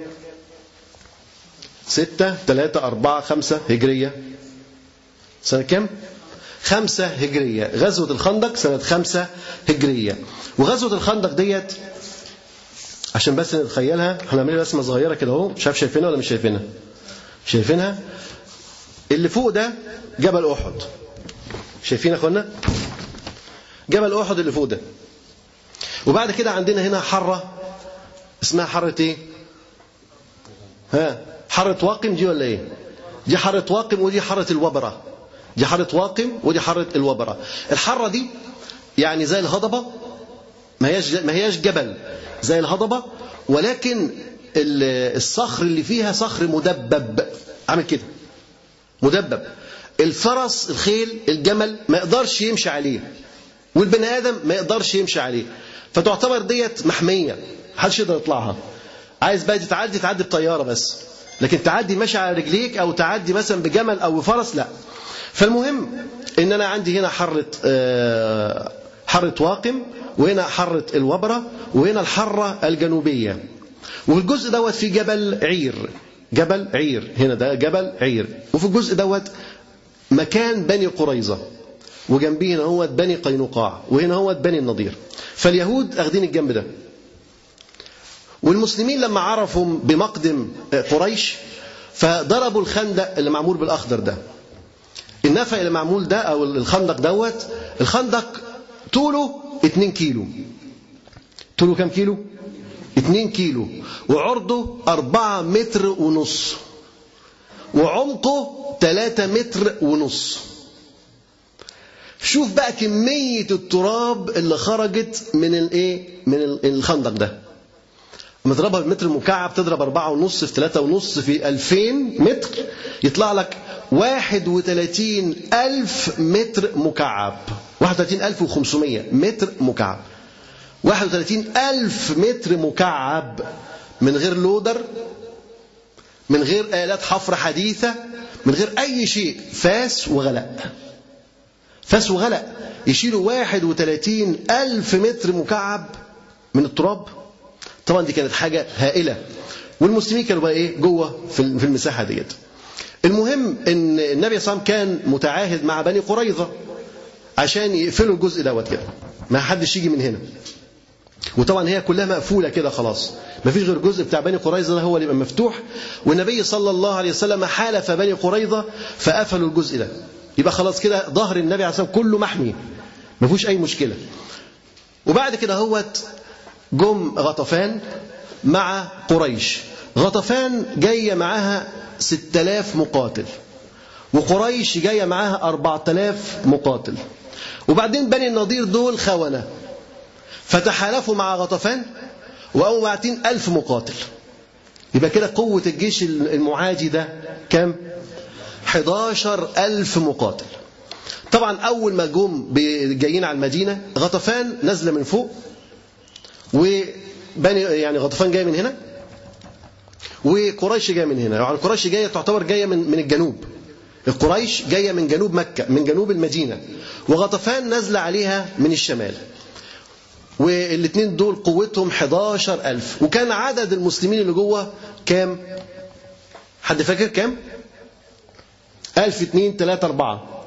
ستة ثلاثة أربعة خمسة هجرية سنة كام؟ خمسة هجرية غزوة الخندق سنة خمسة هجرية وغزوة الخندق ديت عشان بس نتخيلها احنا عاملين رسمة صغيرة كده اهو مش عارف شايفينها ولا مش شايفينها شايفينها اللي فوق ده جبل أحد شايفين يا اخوانا جبل أحد اللي فوق ده وبعد كده عندنا هنا حرة اسمها حرة ايه ها حرة واقم دي ولا ايه دي حرة واقم ودي حرة الوبرة دي حرة واقم ودي حرة الوبرة الحرة دي يعني زي الهضبة ما هياش ما هياش جبل زي الهضبة ولكن الصخر اللي فيها صخر مدبب عامل كده مدبب الفرس الخيل الجمل ما يقدرش يمشي عليه والبني ادم ما يقدرش يمشي عليه فتعتبر ديت محميه محدش يقدر يطلعها عايز بقى تعدي تعدي بطياره بس لكن تعدي ماشي على رجليك او تعدي مثلا بجمل او بفرس لا فالمهم ان انا عندي هنا حره حره واقم وهنا حره الوبره وهنا الحره الجنوبيه وفي الجزء دوت في جبل عير جبل عير هنا ده جبل عير وفي الجزء دوت مكان بني قريظه وجنبيه هنا هو بني قينقاع وهنا هو بني النضير فاليهود اخذين الجنب ده والمسلمين لما عرفوا بمقدم قريش فضربوا الخندق اللي معمول بالاخضر ده النفق اللي معمول ده او الخندق دوت الخندق طوله 2 كيلو طوله كام كيلو 2 كيلو وعرضه 4 متر ونص وعمقه 3 متر ونص شوف بقى كمية التراب اللي خرجت من الايه من الخندق ده لما تضربها بالمتر مكعب تضرب أربعة ونص في ثلاثة ونص في ألفين متر يطلع لك واحد وثلاثين ألف متر مكعب واحد وثلاثين ألف وخمسمية متر مكعب واحد وثلاثين ألف متر مكعب من غير لودر من غير آلات حفر حديثة من غير أي شيء فاس وغلاء فاس وغلق يشيلوا 31 ألف متر مكعب من التراب طبعا دي كانت حاجة هائلة والمسلمين كانوا بقى ايه جوه في المساحة ديت المهم ان النبي صلى الله عليه وسلم كان متعاهد مع بني قريظة عشان يقفلوا الجزء دوت كده ما حدش يجي من هنا وطبعا هي كلها مقفوله كده خلاص ما فيش غير الجزء بتاع بني قريظه ده هو اللي يبقى مفتوح والنبي صلى الله عليه وسلم حالف بني قريظه فقفلوا الجزء ده يبقى خلاص كده ظهر النبي عليه الصلاه والسلام كله محمي ما فيهوش اي مشكله وبعد كده هوت جم غطفان مع قريش غطفان جايه معاها 6000 مقاتل وقريش جايه معاها 4000 مقاتل وبعدين بني النضير دول خونه فتحالفوا مع غطفان وقاموا باعتين ألف مقاتل يبقى كده قوة الجيش المعادي ده كام؟ 11 ألف مقاتل طبعا أول ما جم جايين على المدينة غطفان نازلة من فوق وبني يعني غطفان جاية من هنا وقريش جاية من هنا يعني قريش جاية تعتبر جاية من من الجنوب القريش جاية من جنوب مكة من جنوب المدينة وغطفان نازلة عليها من الشمال والاثنين دول قوتهم 11000 وكان عدد المسلمين اللي جوه كام حد فاكر كام 1000 2 3 4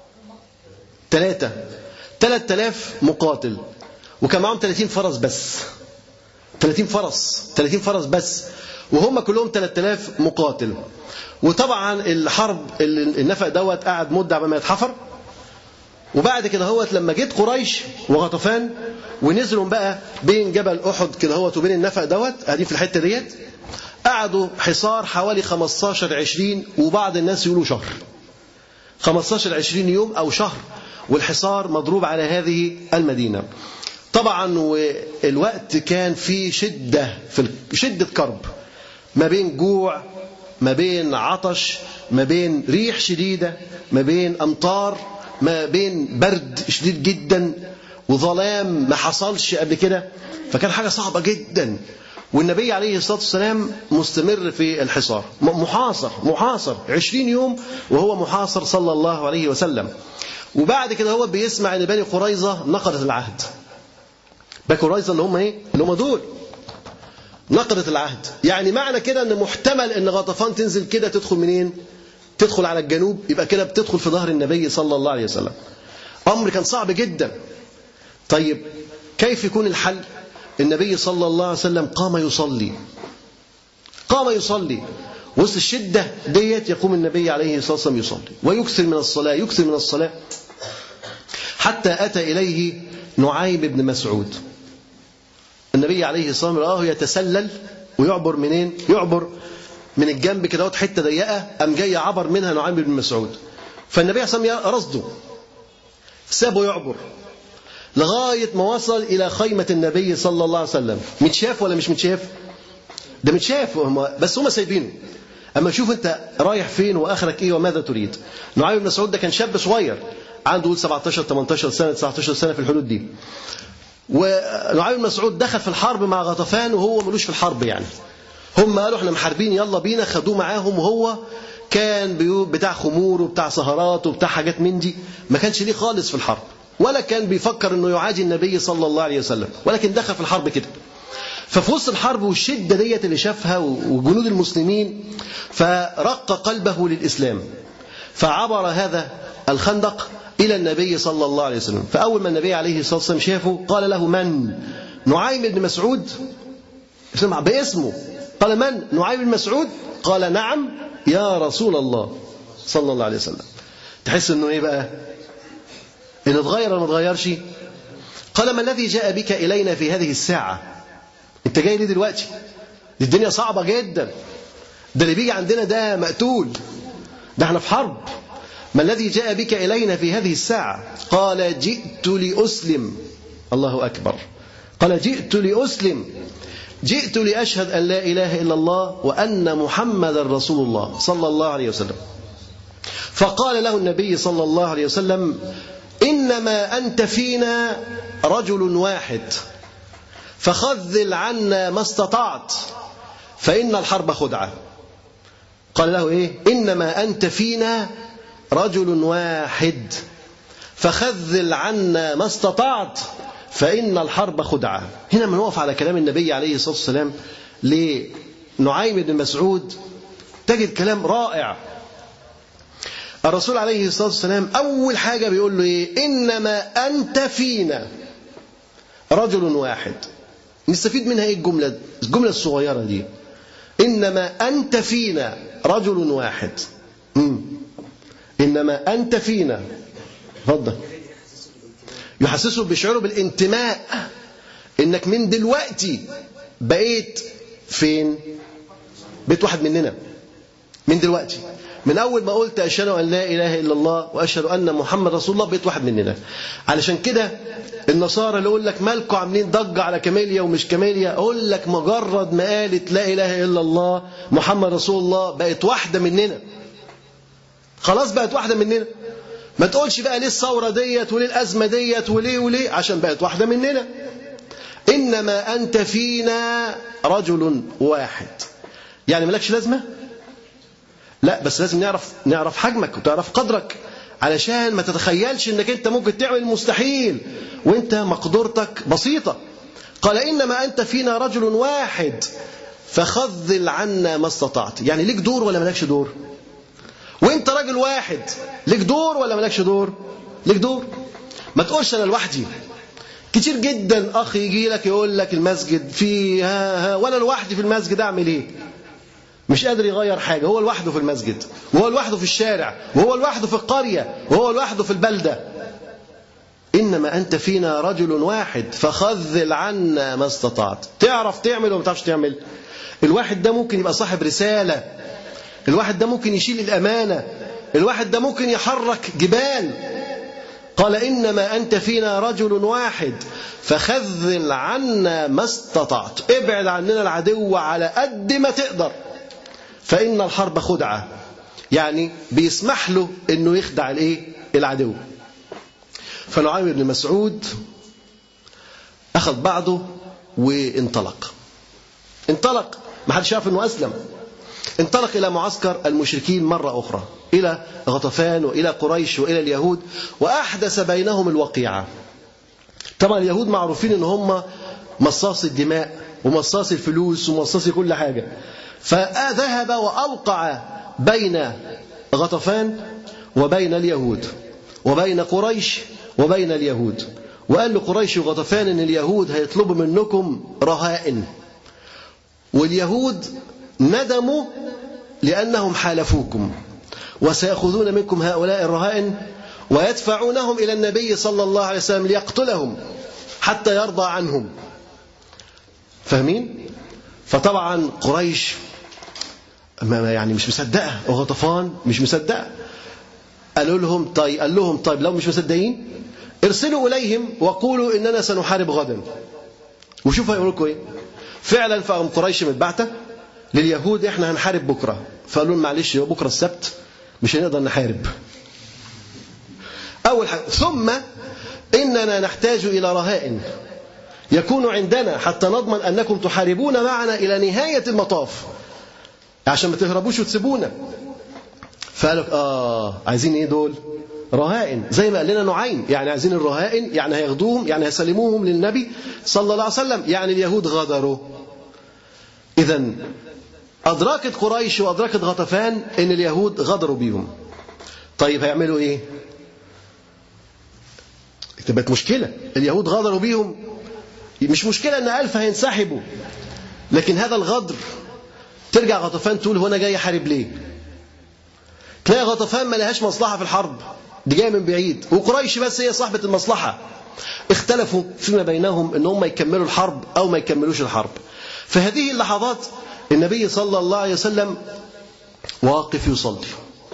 3 3000 مقاتل وكان معاهم 30 فرس بس 30 فرس 30 فرس بس وهم كلهم 3000 مقاتل وطبعا الحرب النفق دوت قعد مده قبل ما يتحفر وبعد كده هوت لما جيت قريش وغطفان ونزلوا بقى بين جبل احد كده هوت وبين النفق دوت قاعدين في الحته ديت قعدوا حصار حوالي 15 20 وبعض الناس يقولوا شهر 15 20 يوم أو شهر والحصار مضروب على هذه المدينة طبعا والوقت كان فيه شدة في شدة كرب ما بين جوع ما بين عطش ما بين ريح شديدة ما بين أمطار ما بين برد شديد جدا وظلام ما حصلش قبل كده فكان حاجة صعبة جدا والنبي عليه الصلاة والسلام مستمر في الحصار محاصر محاصر عشرين يوم وهو محاصر صلى الله عليه وسلم وبعد كده هو بيسمع ان بني قريظة نقضت العهد بني قريظة اللي هم ايه اللي هم دول نقضت العهد يعني معنى كده ان محتمل ان غطفان تنزل كده تدخل منين تدخل على الجنوب يبقى كده بتدخل في ظهر النبي صلى الله عليه وسلم امر كان صعب جدا طيب كيف يكون الحل النبي صلى الله عليه وسلم قام يصلي قام يصلي وسط الشدة ديت يقوم النبي عليه الصلاة والسلام يصلي ويكثر من الصلاة يكثر من الصلاة حتى أتى إليه نعيم بن مسعود النبي عليه الصلاة والسلام رآه يتسلل ويعبر منين يعبر من الجنب كده حتة ضيقة قام جاي عبر منها نعيم بن مسعود فالنبي عليه الصلاة والسلام رصده سابه يعبر لغاية ما وصل إلى خيمة النبي صلى الله عليه وسلم متشاف ولا مش متشاف ده متشاف هم بس هم سايبينه أما شوف أنت رايح فين وآخرك إيه وماذا تريد نعيم بن مسعود ده كان شاب صغير عنده 17 18 سنة 19 سنة في الحدود دي ونعيم بن مسعود دخل في الحرب مع غطفان وهو ملوش في الحرب يعني هم قالوا احنا محاربين يلا بينا خدوه معاهم وهو كان بتاع خمور وبتاع سهرات وبتاع حاجات من دي ما كانش ليه خالص في الحرب ولا كان بيفكر انه يعادي النبي صلى الله عليه وسلم ولكن دخل في الحرب كده ففي وسط الحرب والشدة ديت اللي شافها وجنود المسلمين فرق قلبه للإسلام فعبر هذا الخندق إلى النبي صلى الله عليه وسلم فأول ما النبي عليه الصلاة والسلام شافه قال له من نعيم بن مسعود اسمع باسمه قال من نعيم بن مسعود قال نعم يا رسول الله صلى الله عليه وسلم تحس انه ايه بقى ان اتغير ولا ما اتغيرش قال ما الذي جاء بك الينا في هذه الساعه انت جاي ليه دلوقتي دي الدنيا صعبه جدا ده اللي بيجي عندنا ده مقتول ده احنا في حرب ما الذي جاء بك الينا في هذه الساعه قال جئت لاسلم الله اكبر قال جئت لاسلم جئت لاشهد ان لا اله الا الله وان محمدا رسول الله صلى الله عليه وسلم فقال له النبي صلى الله عليه وسلم انما انت فينا رجل واحد فخذل عنا ما استطعت فان الحرب خدعه قال له ايه انما انت فينا رجل واحد فخذل عنا ما استطعت فإن الحرب خدعة هنا من وقف على كلام النبي عليه الصلاة والسلام لنعيم بن مسعود تجد كلام رائع الرسول عليه الصلاة والسلام أول حاجة بيقول له إيه إنما أنت فينا رجل واحد نستفيد منها إيه الجملة الجملة الصغيرة دي إنما أنت فينا رجل واحد مم. إنما أنت فينا اتفضل يحسسه بيشعره بالانتماء انك من دلوقتي بقيت فين بقيت واحد مننا من دلوقتي من اول ما قلت اشهد ان لا اله الا الله واشهد ان محمد رسول الله بقيت واحد مننا علشان كده النصارى اللي يقول لك مالكم عاملين ضجه على كاميليا ومش كاميليا اقول لك مجرد ما قالت لا اله الا الله محمد رسول الله بقت واحده مننا خلاص بقت واحده مننا ما تقولش بقى ليه الثورة ديت وليه الأزمة ديت وليه وليه عشان بقت واحدة مننا إنما أنت فينا رجل واحد يعني مالكش لازمة لا بس لازم نعرف نعرف حجمك وتعرف قدرك علشان ما تتخيلش انك انت ممكن تعمل المستحيل وانت مقدرتك بسيطة قال إنما أنت فينا رجل واحد فخذل عنا ما استطعت يعني ليك دور ولا مالكش دور وانت راجل واحد ليك دور ولا مالكش دور ليك دور ما تقولش انا لوحدي كتير جدا اخ يجي لك يقول لك المسجد فيه ها ها وانا لوحدي في المسجد اعمل ايه مش قادر يغير حاجه هو لوحده في المسجد وهو لوحده في الشارع وهو لوحده في القريه وهو لوحده في البلده انما انت فينا رجل واحد فخذل عنا ما استطعت تعرف تعمل ولا ما تعرفش تعمل الواحد ده ممكن يبقى صاحب رسالة الواحد ده ممكن يشيل الأمانة الواحد ده ممكن يحرك جبال قال إنما أنت فينا رجل واحد فخذل عنا ما استطعت ابعد عننا العدو على قد ما تقدر فإن الحرب خدعة يعني بيسمح له أنه يخدع الإيه؟ العدو فنعيم بن مسعود أخذ بعضه وانطلق انطلق ما حدش يعرف أنه أسلم انطلق إلى معسكر المشركين مرة أخرى إلى غطفان وإلى قريش وإلى اليهود وأحدث بينهم الوقيعة طبعا اليهود معروفين أن هم مصاص الدماء ومصاص الفلوس ومصاص كل حاجة فذهب وأوقع بين غطفان وبين اليهود وبين قريش وبين اليهود وقال لقريش وغطفان ان اليهود هيطلبوا منكم رهائن واليهود ندموا لانهم حالفوكم وسيأخذون منكم هؤلاء الرهائن ويدفعونهم إلى النبي صلى الله عليه وسلم ليقتلهم حتى يرضى عنهم فاهمين؟ فطبعا قريش ما يعني مش مصدقة وغطفان مش مصدقة قالوا لهم طيب قال لهم طيب لو مش مصدقين ارسلوا إليهم وقولوا إننا سنحارب غدا وشوفوا هيقولوا لكم إيه فعلا فقام قريش متبعتة لليهود إحنا هنحارب بكرة فقالوا لهم معلش بكرة السبت مش هنقدر نحارب أول حاجة ثم إننا نحتاج إلى رهائن يكون عندنا حتى نضمن أنكم تحاربون معنا إلى نهاية المطاف عشان ما تهربوش وتسيبونا فقالوا آه عايزين إيه دول رهائن زي ما قال لنا نعيم يعني عايزين الرهائن يعني هياخدوهم يعني هيسلموهم للنبي صلى الله عليه وسلم يعني اليهود غدروا إذا أدركت قريش وأدركت غطفان إن اليهود غدروا بيهم طيب هيعملوا إيه تبقت مشكلة اليهود غدروا بيهم مش مشكلة أن ألف هينسحبوا لكن هذا الغدر ترجع غطفان تقول هو أنا جاي أحارب ليه تلاقي غطفان ما لهاش مصلحة في الحرب دي جاية من بعيد وقريش بس هي صاحبة المصلحة اختلفوا فيما بينهم ان هم يكملوا الحرب او ما يكملوش الحرب في هذه اللحظات النبي صلى الله عليه وسلم واقف يصلي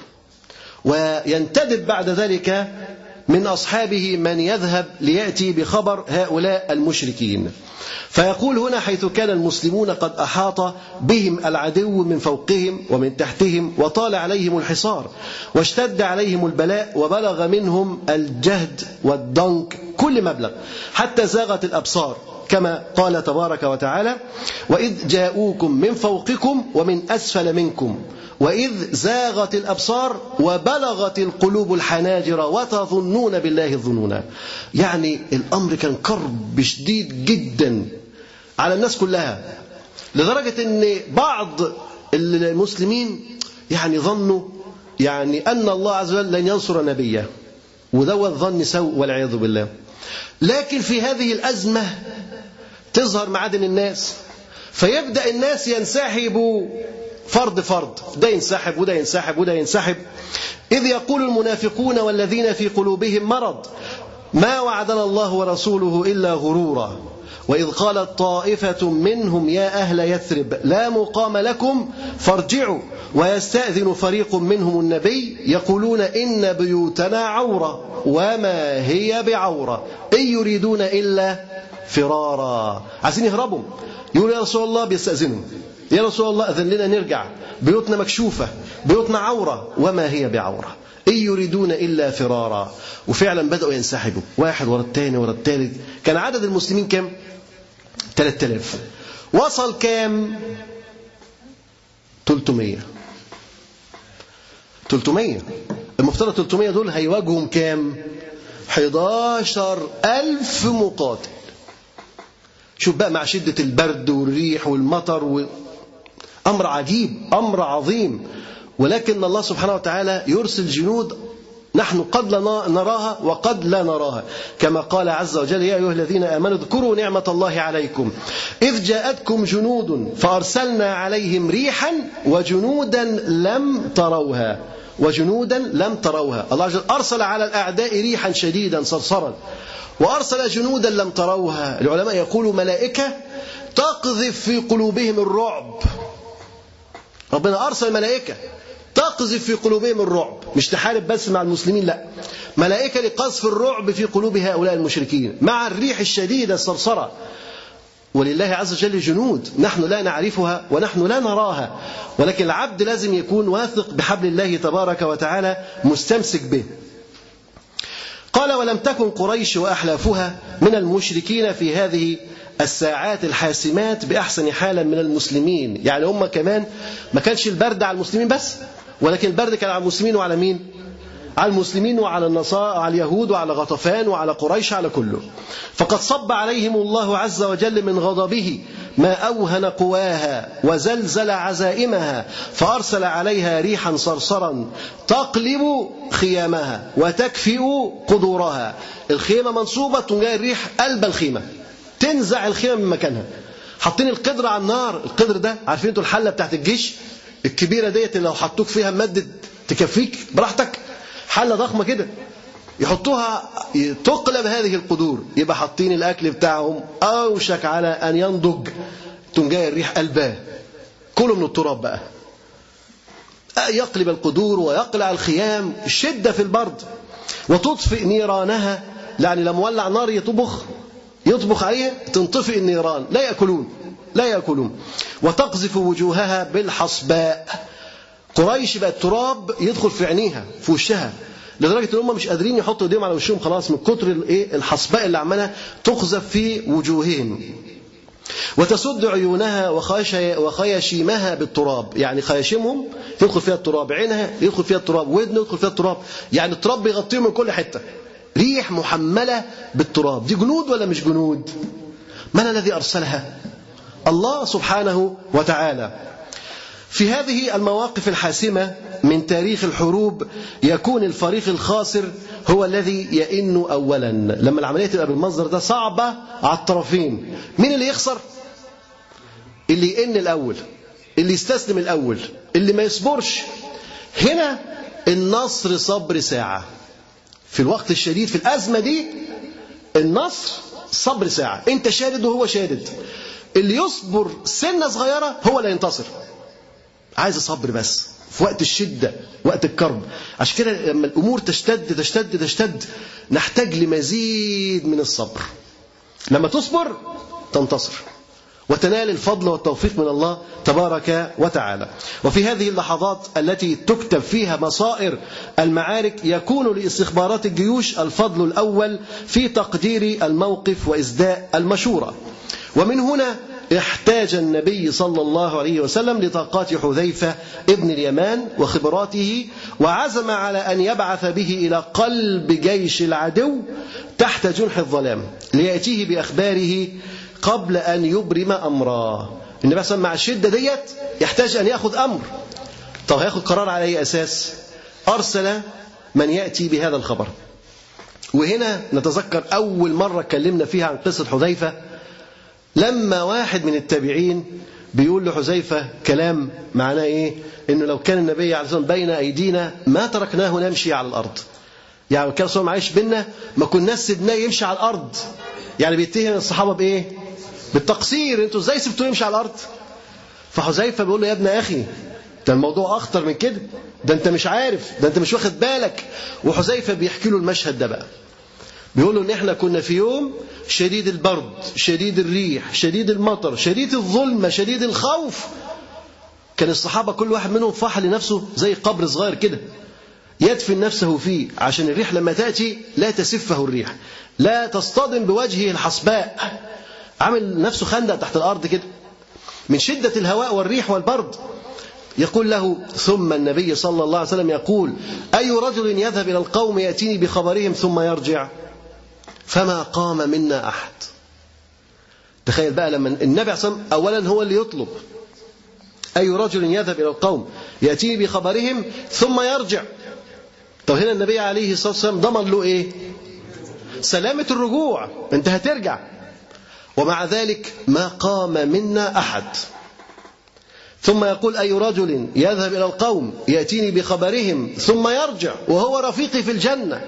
وينتدب بعد ذلك من أصحابه من يذهب ليأتي بخبر هؤلاء المشركين فيقول هنا حيث كان المسلمون قد أحاط بهم العدو من فوقهم ومن تحتهم وطال عليهم الحصار واشتد عليهم البلاء وبلغ منهم الجهد والضنك كل مبلغ حتى زاغت الأبصار كما قال تبارك وتعالى وإذ جاءوكم من فوقكم ومن أسفل منكم وإذ زاغت الأبصار وبلغت القلوب الحناجر وتظنون بالله الظنونا يعني الأمر كان كرب شديد جدا على الناس كلها لدرجة أن بعض المسلمين يعني ظنوا يعني أن الله عز وجل لن ينصر نبيه ودوت ظن سوء والعياذ بالله لكن في هذه الأزمة تظهر معادن الناس فيبدأ الناس ينسحبوا فرد فرد ده ينسحب وده ينسحب وده ينسحب إذ يقول المنافقون والذين في قلوبهم مرض ما وعدنا الله ورسوله إلا غرورا وإذ قالت طائفة منهم يا أهل يثرب لا مقام لكم فارجعوا ويستأذن فريق منهم النبي يقولون إن بيوتنا عورة وما هي بعورة إن يريدون إلا فرارا عايزين يهربوا يقولوا يا رسول الله بيستأذنوا يا رسول الله أذن لنا نرجع بيوتنا مكشوفة بيوتنا عورة وما هي بعورة إن يريدون إلا فرارا وفعلا بدأوا ينسحبوا واحد ورا الثاني ورا الثالث كان عدد المسلمين كم 3000 وصل كام 300 300 المفترض 300 دول هيواجههم كام 11000 مقاتل شوف بقى مع شدة البرد والريح والمطر و... أمر عجيب أمر عظيم ولكن الله سبحانه وتعالى يرسل جنود نحن قد لا نراها وقد لا نراها كما قال عز وجل يا أيها الذين آمنوا اذكروا نعمة الله عليكم إذ جاءتكم جنود فأرسلنا عليهم ريحا وجنودا لم تروها وجنودا لم تروها الله عز وجل أرسل على الأعداء ريحا شديدا صرصرا وأرسل جنودا لم تروها العلماء يقولوا ملائكة تقذف في قلوبهم الرعب ربنا أرسل ملائكة تقذف في قلوبهم الرعب مش تحارب بس مع المسلمين لا ملائكة لقذف الرعب في قلوب هؤلاء المشركين مع الريح الشديدة الصرصرة ولله عز وجل جنود نحن لا نعرفها ونحن لا نراها ولكن العبد لازم يكون واثق بحبل الله تبارك وتعالى مستمسك به قال ولم تكن قريش وأحلافها من المشركين في هذه الساعات الحاسمات بأحسن حالا من المسلمين يعني هم كمان ما كانش البرد على المسلمين بس ولكن البرد كان على المسلمين وعلى مين على المسلمين وعلى النصارى على اليهود وعلى غطفان وعلى قريش على كله فقد صب عليهم الله عز وجل من غضبه ما أوهن قواها وزلزل عزائمها فأرسل عليها ريحا صرصرا تقلب خيامها وتكفئ قدورها الخيمة منصوبة تجاه الريح قلب الخيمة تنزع الخيمة من مكانها حاطين القدر على النار القدر ده عارفين انتوا الحلة بتاعت الجيش الكبيرة ديت اللي لو حطوك فيها مادة تكفيك براحتك حلة ضخمة كده يحطوها تقلب هذه القدور يبقى حاطين الأكل بتاعهم أوشك على أن ينضج تقوم جاي الريح قلباه كله من التراب بقى يقلب القدور ويقلع الخيام الشدة في البرد وتطفئ نيرانها يعني لما ولع نار يطبخ يطبخ عليها تنطفئ النيران لا يأكلون لا يأكلون وتقذف وجوهها بالحصباء قريش بقى التراب يدخل في عينيها في وشها لدرجة ان هم مش قادرين يحطوا ايديهم على وشهم خلاص من كتر الايه الحصباء اللي عمالة تقذف في وجوههم وتسد عيونها وخيش- وخياشيمها بالتراب يعني خياشيمهم يدخل فيها التراب عينها يدخل فيها التراب ودنه يدخل فيها التراب يعني التراب بيغطيهم من كل حتة ريح محملة بالتراب دي جنود ولا مش جنود من الذي أرسلها الله سبحانه وتعالى في هذه المواقف الحاسمة من تاريخ الحروب يكون الفريق الخاسر هو الذي يئن أولا لما العملية تبقى بالمصدر ده صعبة على الطرفين مين اللي يخسر اللي يئن الأول اللي يستسلم الأول اللي ما يصبرش هنا النصر صبر ساعة في الوقت الشديد في الأزمة دي النصر صبر ساعة انت شادد وهو شادد اللي يصبر سنة صغيرة هو اللي ينتصر عايز صبر بس في وقت الشدة وقت الكرب عشان كده لما الأمور تشتد تشتد تشتد نحتاج لمزيد من الصبر لما تصبر تنتصر وتنال الفضل والتوفيق من الله تبارك وتعالى وفي هذه اللحظات التي تكتب فيها مصائر المعارك يكون لاستخبارات الجيوش الفضل الأول في تقدير الموقف وإسداء المشورة ومن هنا احتاج النبي صلى الله عليه وسلم لطاقات حذيفة ابن اليمان وخبراته وعزم على أن يبعث به إلى قلب جيش العدو تحت جنح الظلام ليأتيه بأخباره قبل أن يبرم أمرا النبي صلى مع الشدة ديت يحتاج أن يأخذ أمر طب هياخد قرار على أي أساس أرسل من يأتي بهذا الخبر وهنا نتذكر أول مرة اتكلمنا فيها عن قصة حذيفة لما واحد من التابعين بيقول لحذيفة كلام معناه إيه إنه لو كان النبي عليه الصلاة والسلام بين أيدينا ما تركناه نمشي على الأرض يعني لو كان صلى الله عايش بينا ما كناش سيبناه يمشي على الأرض يعني بيتهم الصحابة بإيه بالتقصير انتوا ازاي سبتوه يمشي على الأرض فحذيفة بيقول له يا ابن أخي ده الموضوع أخطر من كده ده أنت مش عارف ده أنت مش واخد بالك وحذيفة بيحكي له المشهد ده بقى بيقول له ان احنا كنا في يوم شديد البرد شديد الريح شديد المطر شديد الظلمة شديد الخوف كان الصحابة كل واحد منهم فحل لنفسه زي قبر صغير كده يدفن نفسه فيه عشان الريح لما تأتي لا تسفه الريح لا تصطدم بوجهه الحصباء عامل نفسه خندق تحت الأرض كده من شدة الهواء والريح والبرد يقول له ثم النبي صلى الله عليه وسلم يقول أي رجل يذهب إلى القوم يأتيني بخبرهم ثم يرجع فما قام منا أحد تخيل بقى لما النبي عليه الصلاة والسلام أولا هو اللي يطلب أي رجل يذهب إلى القوم يأتيني بخبرهم ثم يرجع طب هنا النبي عليه الصلاة والسلام ضمن له إيه سلامة الرجوع أنت هترجع ومع ذلك ما قام منا أحد ثم يقول أي رجل يذهب إلى القوم يأتيني بخبرهم ثم يرجع وهو رفيقي في الجنة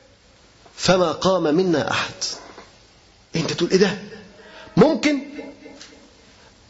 فما قام منا أحد أنت تقول إيه ده ممكن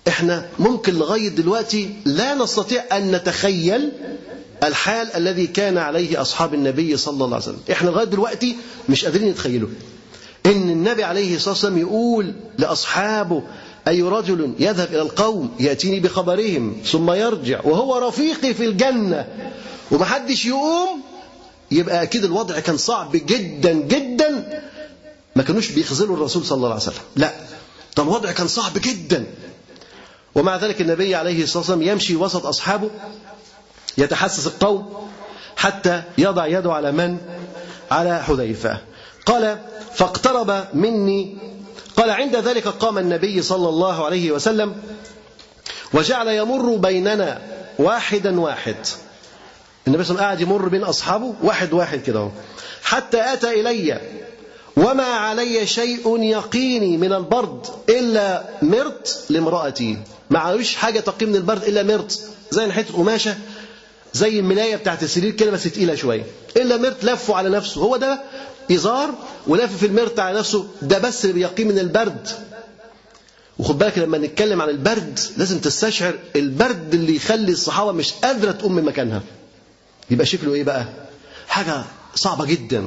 احنا ممكن لغاية دلوقتي لا نستطيع أن نتخيل الحال الذي كان عليه أصحاب النبي صلى الله عليه وسلم احنا لغاية دلوقتي مش قادرين نتخيله إن النبي عليه الصلاة والسلام يقول لأصحابه أي رجل يذهب إلى القوم يأتيني بخبرهم ثم يرجع وهو رفيقي في الجنة ومحدش يقوم يبقى أكيد الوضع كان صعب جدا جدا ما كانوش بيخذلوا الرسول صلى الله عليه وسلم لا ده الوضع كان صعب جدا ومع ذلك النبي عليه الصلاة والسلام يمشي وسط أصحابه يتحسس القوم حتى يضع يده على من؟ على حذيفة قال فاقترب مني قال عند ذلك قام النبي صلى الله عليه وسلم وجعل يمر بيننا واحدا واحد النبي صلى الله عليه وسلم قاعد يمر بين أصحابه واحد واحد كده اهو. حتى أتى إلي وما علي شيء يقيني من البرد إلا مرت لامرأتي معلوش حاجة تقي من البرد إلا مرت زي حتة قماشة زي الملاية بتاعت السرير كده بس تقيلة شوية إلا مرت لفه على نفسه هو ده إزار ولافف المرت على نفسه ده بس اللي بيقيه من البرد وخد بالك لما نتكلم عن البرد لازم تستشعر البرد اللي يخلي الصحابة مش قادرة تقوم من مكانها يبقى شكله إيه بقى حاجة صعبة جدا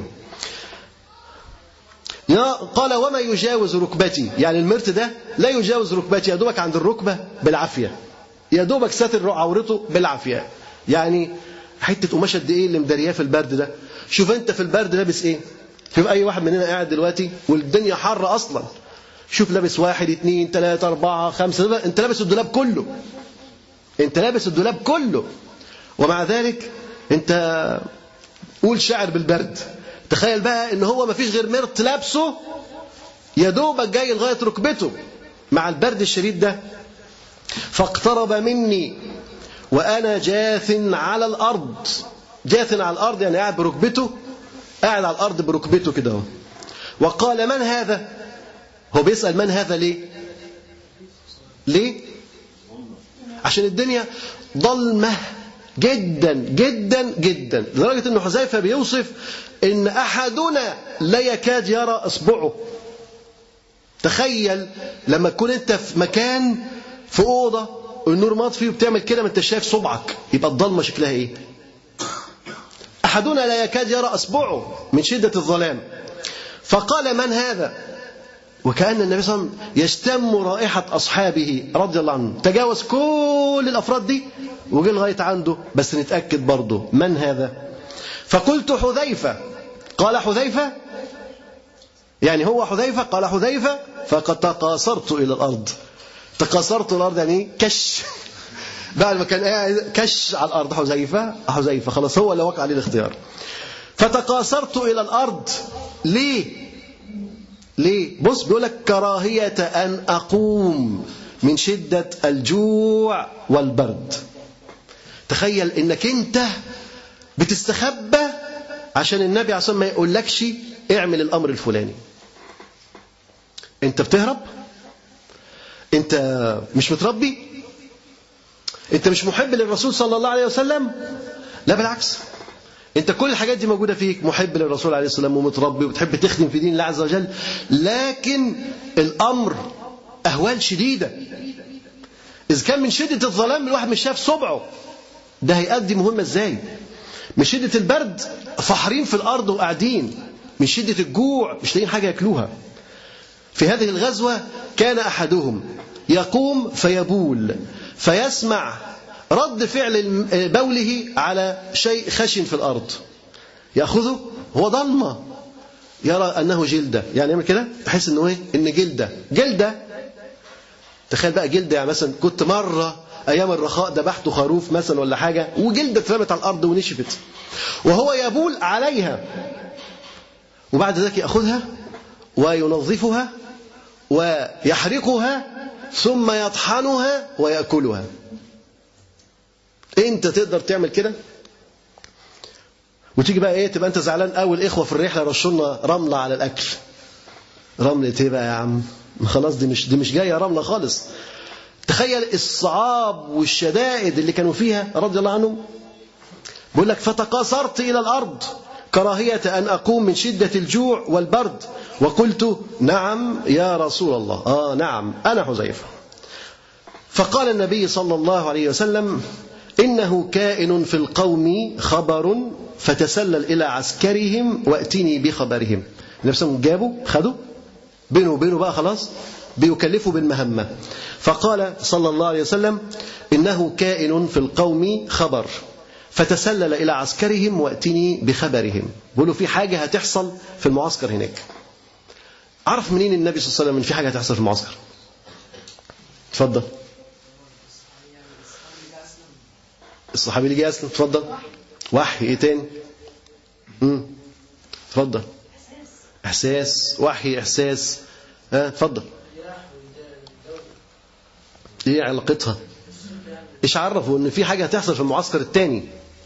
يا قال وما يجاوز ركبتي يعني المرت ده لا يجاوز ركبتي يا دوبك عند الركبة بالعافية يا دوبك ساتر عورته بالعافية يعني حتة قماشة قد ايه اللي مدارياه في البرد ده شوف انت في البرد لابس ايه شوف اي واحد مننا قاعد دلوقتي والدنيا حر اصلا شوف لابس واحد اتنين تلاتة اربعة خمسة انت لابس الدولاب كله انت لابس الدولاب كله ومع ذلك انت قول شاعر بالبرد تخيل بقى ان هو ما فيش غير مرت لابسه يا دوبك جاي لغايه ركبته مع البرد الشديد ده فاقترب مني وانا جاث على الارض جاث على الارض يعني قاعد بركبته قاعد على الارض بركبته كده اهو وقال من هذا هو بيسال من هذا ليه ليه عشان الدنيا ضلمه جدا جدا جدا لدرجه ان حذيفه بيوصف ان احدنا لا يكاد يرى اصبعه تخيل لما تكون انت في مكان في اوضه والنور مطفي وبتعمل كده ما انت شايف صبعك يبقى الضلمه شكلها ايه احدنا لا يكاد يرى اصبعه من شده الظلام فقال من هذا وكأن النبي صلى الله عليه وسلم يشتم رائحة أصحابه رضي الله عنهم تجاوز كل الأفراد دي وجه لغاية عنده بس نتأكد برضه من هذا فقلت حذيفة قال حذيفة يعني هو حذيفة قال حذيفة فقد تقاصرت إلى الأرض تقاصرت الأرض يعني كش بعد ما كان قاعد كش على الأرض حذيفة حذيفة خلاص هو اللي وقع عليه الاختيار فتقاصرت إلى الأرض ليه ليه بص بيقول لك كراهية أن أقوم من شدة الجوع والبرد تخيل انك انت بتستخبى عشان النبي عشان ما يقولكش اعمل الامر الفلاني انت بتهرب انت مش متربي انت مش محب للرسول صلى الله عليه وسلم لا بالعكس انت كل الحاجات دي موجوده فيك محب للرسول عليه الصلاه والسلام ومتربي وبتحب تخدم في دين الله عز وجل لكن الامر اهوال شديده اذا كان من شده الظلام الواحد مش شايف صبعه ده هيأدي مهمة ازاي من شدة البرد فحرين في الأرض وقاعدين من شدة الجوع مش لاقيين حاجة ياكلوها في هذه الغزوة كان أحدهم يقوم فيبول فيسمع رد فعل بوله على شيء خشن في الأرض يأخذه هو ضلمة يرى أنه جلدة يعني يعمل كده تحس أنه إيه إن جلدة جلدة تخيل بقى جلدة يعني مثلا كنت مرة ايام الرخاء ذبحت خروف مثلا ولا حاجه وجلده اترمت على الارض ونشفت وهو يبول عليها وبعد ذلك ياخذها وينظفها ويحرقها ثم يطحنها وياكلها انت تقدر تعمل كده وتيجي بقى ايه تبقى انت زعلان قوي الاخوه في الرحله رشوا لنا رمله على الاكل رمله ايه بقى يا عم خلاص دي مش دي مش جايه رمله خالص تخيل الصعاب والشدائد اللي كانوا فيها رضي الله عنهم بيقول لك فتقاصرت إلى الأرض كراهية أن أقوم من شدة الجوع والبرد وقلت نعم يا رسول الله آه نعم أنا حذيفة فقال النبي صلى الله عليه وسلم إنه كائن في القوم خبر فتسلل إلى عسكرهم وأتني بخبرهم نفسهم جابوا خدوا بينه وبينه بقى خلاص بيكلفوا بالمهمة فقال صلى الله عليه وسلم إنه كائن في القوم خبر فتسلل إلى عسكرهم وأتني بخبرهم بيقولوا في حاجة هتحصل في المعسكر هناك عرف منين النبي صلى الله عليه وسلم إن في حاجة هتحصل في المعسكر اتفضل الصحابي اللي جه أسلم اتفضل وحي ايه تاني امم اتفضل احساس وحي احساس ها اتفضل ايه علاقتها ايش عرفوا ان في حاجه هتحصل في المعسكر الثاني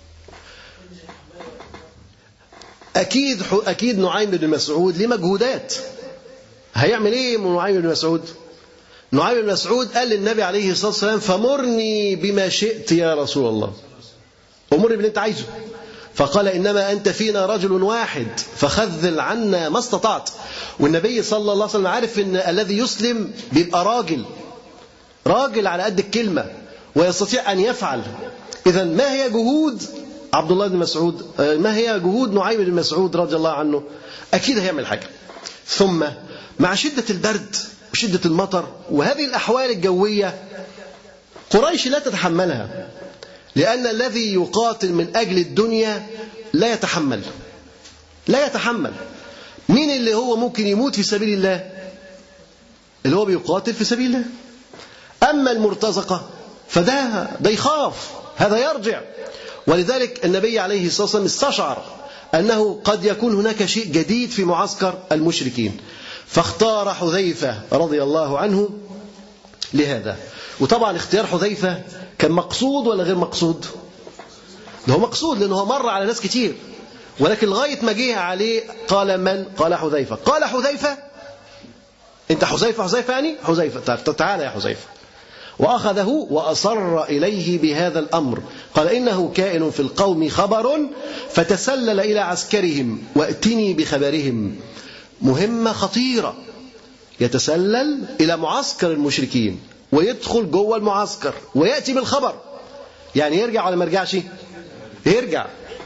اكيد اكيد نعيم بن مسعود ليه مجهودات هيعمل ايه من نعيم بن مسعود نعيم بن مسعود قال للنبي عليه الصلاه والسلام فمرني بما شئت يا رسول الله امرني باللي انت عايزه فقال انما انت فينا رجل واحد فخذل عنا ما استطعت والنبي صلى الله عليه وسلم عارف ان الذي يسلم بيبقى راجل راجل على قد الكلمه ويستطيع ان يفعل اذا ما هي جهود عبد الله بن مسعود ما هي جهود نعيم بن مسعود رضي الله عنه اكيد هيعمل حاجه ثم مع شده البرد وشده المطر وهذه الاحوال الجويه قريش لا تتحملها لأن الذي يقاتل من أجل الدنيا لا يتحمل لا يتحمل مين اللي هو ممكن يموت في سبيل الله اللي هو بيقاتل في سبيل الله أما المرتزقة فده ده يخاف هذا يرجع ولذلك النبي عليه الصلاة والسلام استشعر أنه قد يكون هناك شيء جديد في معسكر المشركين فاختار حذيفة رضي الله عنه لهذا وطبعا اختيار حذيفة كان مقصود ولا غير مقصود ده هو مقصود لأنه هو مر على ناس كتير ولكن لغاية ما جه عليه قال من قال حذيفة قال حذيفة انت حذيفة حذيفة يعني حذيفة تعالى يا حذيفة وأخذه وأصر إليه بهذا الأمر قال إنه كائن في القوم خبر فتسلل إلى عسكرهم وأتني بخبرهم مهمة خطيرة يتسلل إلى معسكر المشركين ويدخل جوه المعسكر ويأتي بالخبر يعني يرجع ولا ما يرجعش يرجع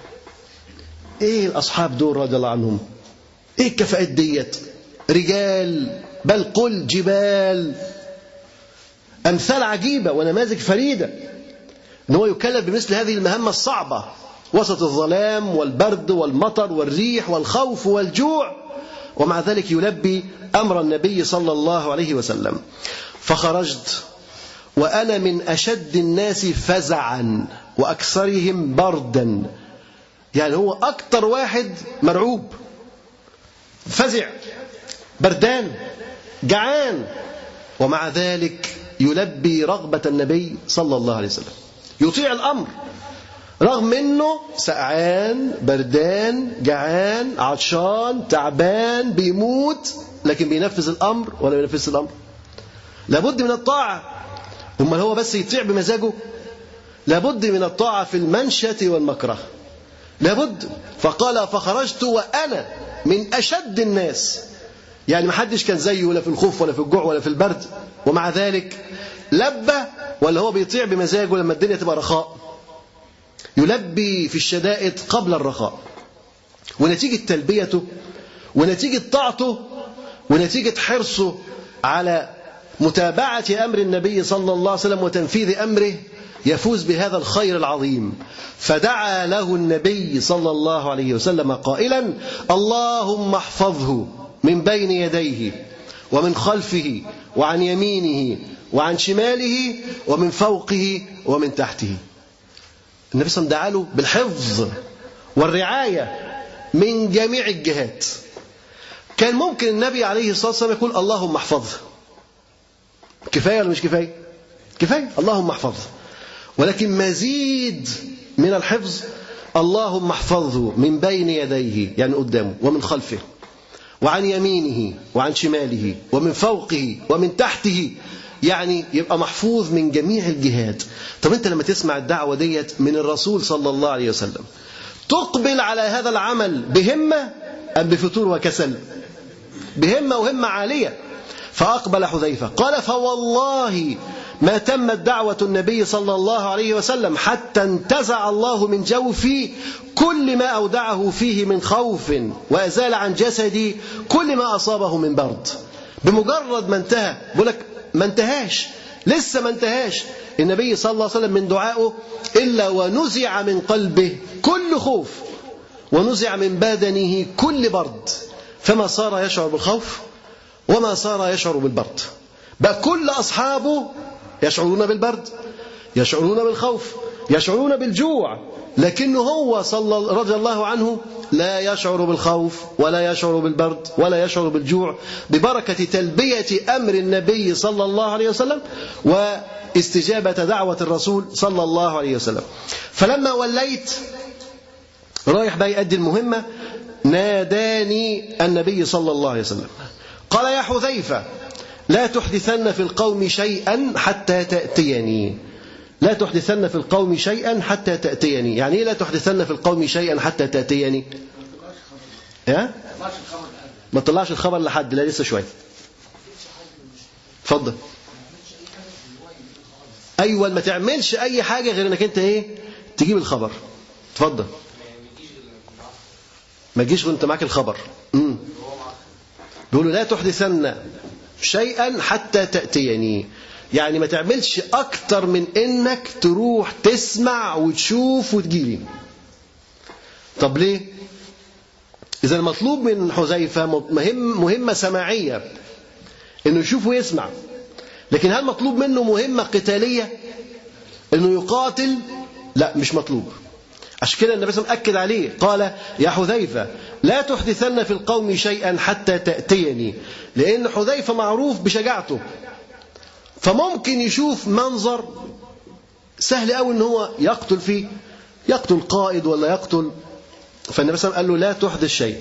ايه الاصحاب دول رضي الله عنهم ايه الكفاءات ديت رجال بل قل جبال امثال عجيبه ونماذج فريده ان هو يكلف بمثل هذه المهمه الصعبه وسط الظلام والبرد والمطر والريح والخوف والجوع ومع ذلك يلبي امر النبي صلى الله عليه وسلم فخرجت وأنا من أشد الناس فزعا وأكثرهم بردا يعني هو أكثر واحد مرعوب فزع بردان جعان ومع ذلك يلبي رغبة النبي صلى الله عليه وسلم يطيع الأمر رغم انه سقعان بردان جعان عطشان تعبان بيموت لكن بينفذ الامر ولا بينفذ الامر لابد من الطاعة أما هو بس يطيع بمزاجه لابد من الطاعة في المنشة والمكره لابد فقال فخرجت وأنا من أشد الناس يعني ما حدش كان زيه ولا في الخوف ولا في الجوع ولا في البرد ومع ذلك لبى ولا هو بيطيع بمزاجه لما الدنيا تبقى رخاء يلبي في الشدائد قبل الرخاء ونتيجة تلبيته ونتيجة طاعته ونتيجة حرصه على متابعة أمر النبي صلى الله عليه وسلم وتنفيذ أمره يفوز بهذا الخير العظيم فدعا له النبي صلى الله عليه وسلم قائلا اللهم احفظه من بين يديه ومن خلفه وعن يمينه وعن شماله ومن فوقه ومن تحته النبي صلى الله عليه وسلم دعا له بالحفظ والرعاية من جميع الجهات كان ممكن النبي عليه الصلاة والسلام يقول اللهم احفظه كفاية ولا مش كفاية كفاية اللهم احفظه ولكن مزيد من الحفظ اللهم احفظه من بين يديه يعني قدامه ومن خلفه وعن يمينه وعن شماله ومن فوقه ومن تحته يعني يبقى محفوظ من جميع الجهات طب انت لما تسمع الدعوة ديت من الرسول صلى الله عليه وسلم تقبل على هذا العمل بهمة أم بفتور وكسل بهمة وهمة عالية فأقبل حذيفة قال فوالله ما تمت دعوة النبي صلى الله عليه وسلم حتى انتزع الله من جوفي كل ما أودعه فيه من خوف وأزال عن جسدي كل ما أصابه من برد بمجرد ما انتهى بقول لك ما انتهاش لسه ما انتهاش النبي صلى الله عليه وسلم من دعائه إلا ونزع من قلبه كل خوف ونزع من بدنه كل برد فما صار يشعر بالخوف وما صار يشعر بالبرد بقى كل أصحابه يشعرون بالبرد يشعرون بالخوف يشعرون بالجوع لكنه هو صلى رضي الله عنه لا يشعر بالخوف ولا يشعر بالبرد ولا يشعر بالجوع ببركة تلبية أمر النبي صلى الله عليه وسلم واستجابة دعوة الرسول صلى الله عليه وسلم فلما وليت رايح بقى يؤدي المهمة ناداني النبي صلى الله عليه وسلم قال يا حذيفة لا تحدثن في القوم شيئا حتى تأتيني لا تحدثن في القوم شيئا حتى تأتيني يعني ايه لا تحدثن في القوم شيئا حتى تأتيني يا ما تطلعش الخبر لحد لا لسه شويه اتفضل ايوه ما تعملش اي حاجه غير انك انت ايه تجيب الخبر اتفضل ما تجيش وانت معاك الخبر امم بيقولوا لا تحدثن شيئا حتى تأتيني يعني ما تعملش أكتر من إنك تروح تسمع وتشوف وتجيلي طب ليه؟ إذا المطلوب من حذيفة مهم مهمة سماعية إنه يشوف ويسمع لكن هل مطلوب منه مهمة قتالية؟ إنه يقاتل؟ لا مش مطلوب عشان كده النبي صلى الله عليه وسلم أكد عليه قال يا حذيفة لا تحدثن في القوم شيئا حتى تأتيني لأن حذيفة معروف بشجاعته فممكن يشوف منظر سهل قوي ان هو يقتل فيه يقتل قائد ولا يقتل فالنبي صلى الله عليه وسلم قال له لا تحدث شيء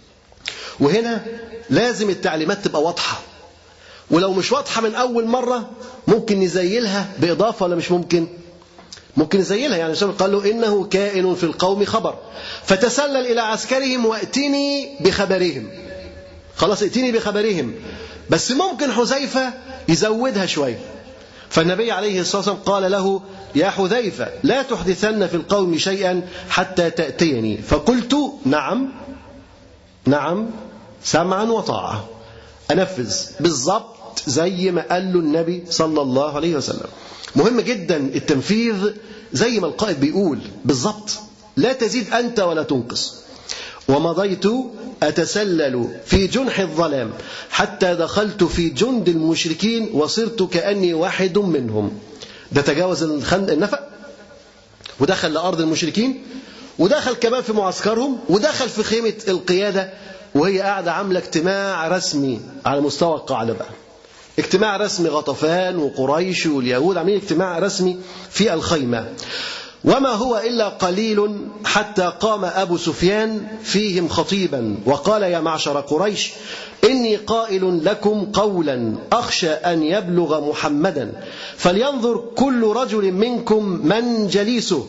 وهنا لازم التعليمات تبقى واضحة ولو مش واضحة من أول مرة ممكن نزيلها بإضافة ولا مش ممكن ممكن نزيلها يعني الرسول قال له إنه كائن في القوم خبر فتسلل إلى عسكرهم وأتني بخبرهم خلاص ائتني بخبرهم بس ممكن حذيفة يزودها شوية فالنبي عليه الصلاة والسلام قال له يا حذيفة لا تحدثن في القوم شيئا حتى تأتيني فقلت نعم نعم سمعا وطاعة أنفذ بالضبط زي ما قال له النبي صلى الله عليه وسلم مهم جدا التنفيذ زي ما القائد بيقول بالضبط لا تزيد أنت ولا تنقص ومضيت أتسلل في جنح الظلام حتى دخلت في جند المشركين وصرت كأني واحد منهم ده تجاوز النفق ودخل لأرض المشركين ودخل كمان في معسكرهم ودخل في خيمة القيادة وهي قاعدة عاملة اجتماع رسمي على مستوى القاعدة بقى اجتماع رسمي غطفان وقريش واليهود عاملين اجتماع رسمي في الخيمة وما هو إلا قليل حتى قام أبو سفيان فيهم خطيبا وقال يا معشر قريش إني قائل لكم قولا أخشى أن يبلغ محمدا فلينظر كل رجل منكم من جليسه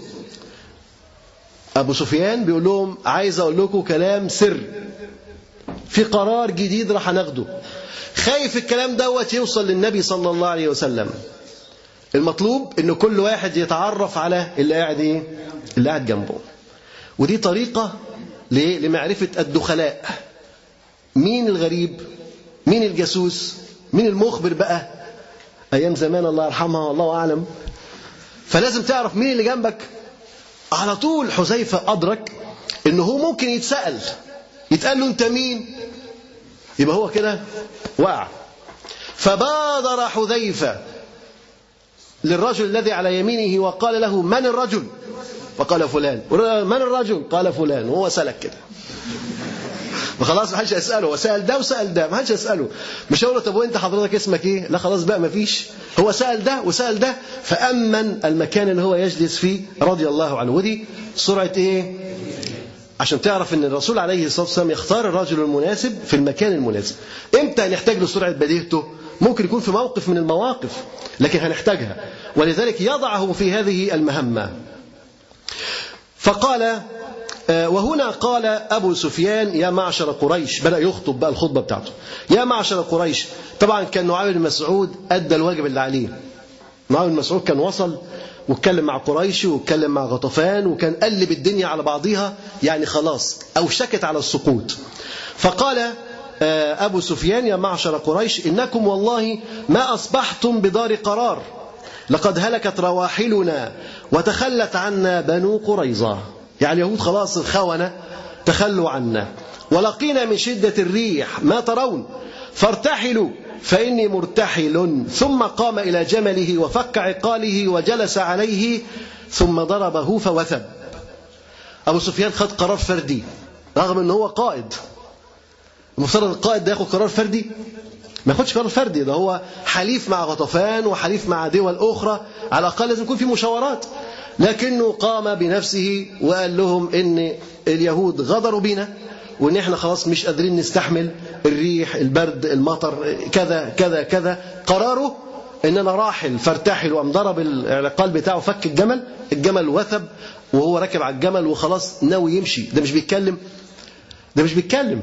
أبو سفيان بيقول لهم عايز أقول لكم كلام سر في قرار جديد راح ناخده خايف الكلام دوت يوصل للنبي صلى الله عليه وسلم المطلوب ان كل واحد يتعرف على اللي قاعد ايه اللي قاعد جنبه ودي طريقة لمعرفة الدخلاء مين الغريب مين الجاسوس مين المخبر بقى ايام زمان الله يرحمها والله اعلم فلازم تعرف مين اللي جنبك على طول حذيفة أدرك إن هو ممكن يتسأل يتقال له أنت مين يبقى هو كده وقع فبادر حذيفة للرجل الذي على يمينه وقال له من الرجل فقال فلان من الرجل قال فلان وهو سلك كده فخلاص ما حدش يساله هو سال ده وسال ده ما حدش يساله مش هقول له طب وانت حضرتك اسمك ايه لا خلاص بقى ما فيش هو سال ده وسال ده فامن المكان اللي هو يجلس فيه رضي الله عنه ودي سرعه ايه عشان تعرف ان الرسول عليه الصلاه والسلام يختار الرجل المناسب في المكان المناسب امتى هنحتاج له سرعه بديهته ممكن يكون في موقف من المواقف لكن هنحتاجها ولذلك يضعه في هذه المهمة فقال وهنا قال أبو سفيان يا معشر قريش بدأ يخطب بقى الخطبة بتاعته يا معشر قريش طبعا كان نعيم بن مسعود أدى الواجب اللي عليه معاذ بن مسعود كان وصل واتكلم مع قريش واتكلم مع غطفان وكان قلب الدنيا على بعضها يعني خلاص أوشكت على السقوط فقال آه، أبو سفيان يا معشر قريش إنكم والله ما أصبحتم بدار قرار لقد هلكت رواحلنا وتخلت عنا بنو قريظة يعني اليهود خلاص الخونة تخلوا عنا ولقينا من شدة الريح ما ترون فارتحلوا فإني مرتحل ثم قام إلى جمله وفك عقاله وجلس عليه ثم ضربه فوثب أبو سفيان خد قرار فردي رغم أنه هو قائد المفترض القائد ده ياخد قرار فردي ما ياخدش قرار فردي ده هو حليف مع غطفان وحليف مع دول أخرى على الأقل لازم يكون في مشاورات لكنه قام بنفسه وقال لهم إن اليهود غدروا بنا وإن إحنا خلاص مش قادرين نستحمل الريح البرد المطر كذا كذا كذا قراره إن أنا راحل فارتحل وقام ضرب العقال بتاعه فك الجمل الجمل وثب وهو راكب على الجمل وخلاص ناوي يمشي ده مش بيتكلم ده مش بيتكلم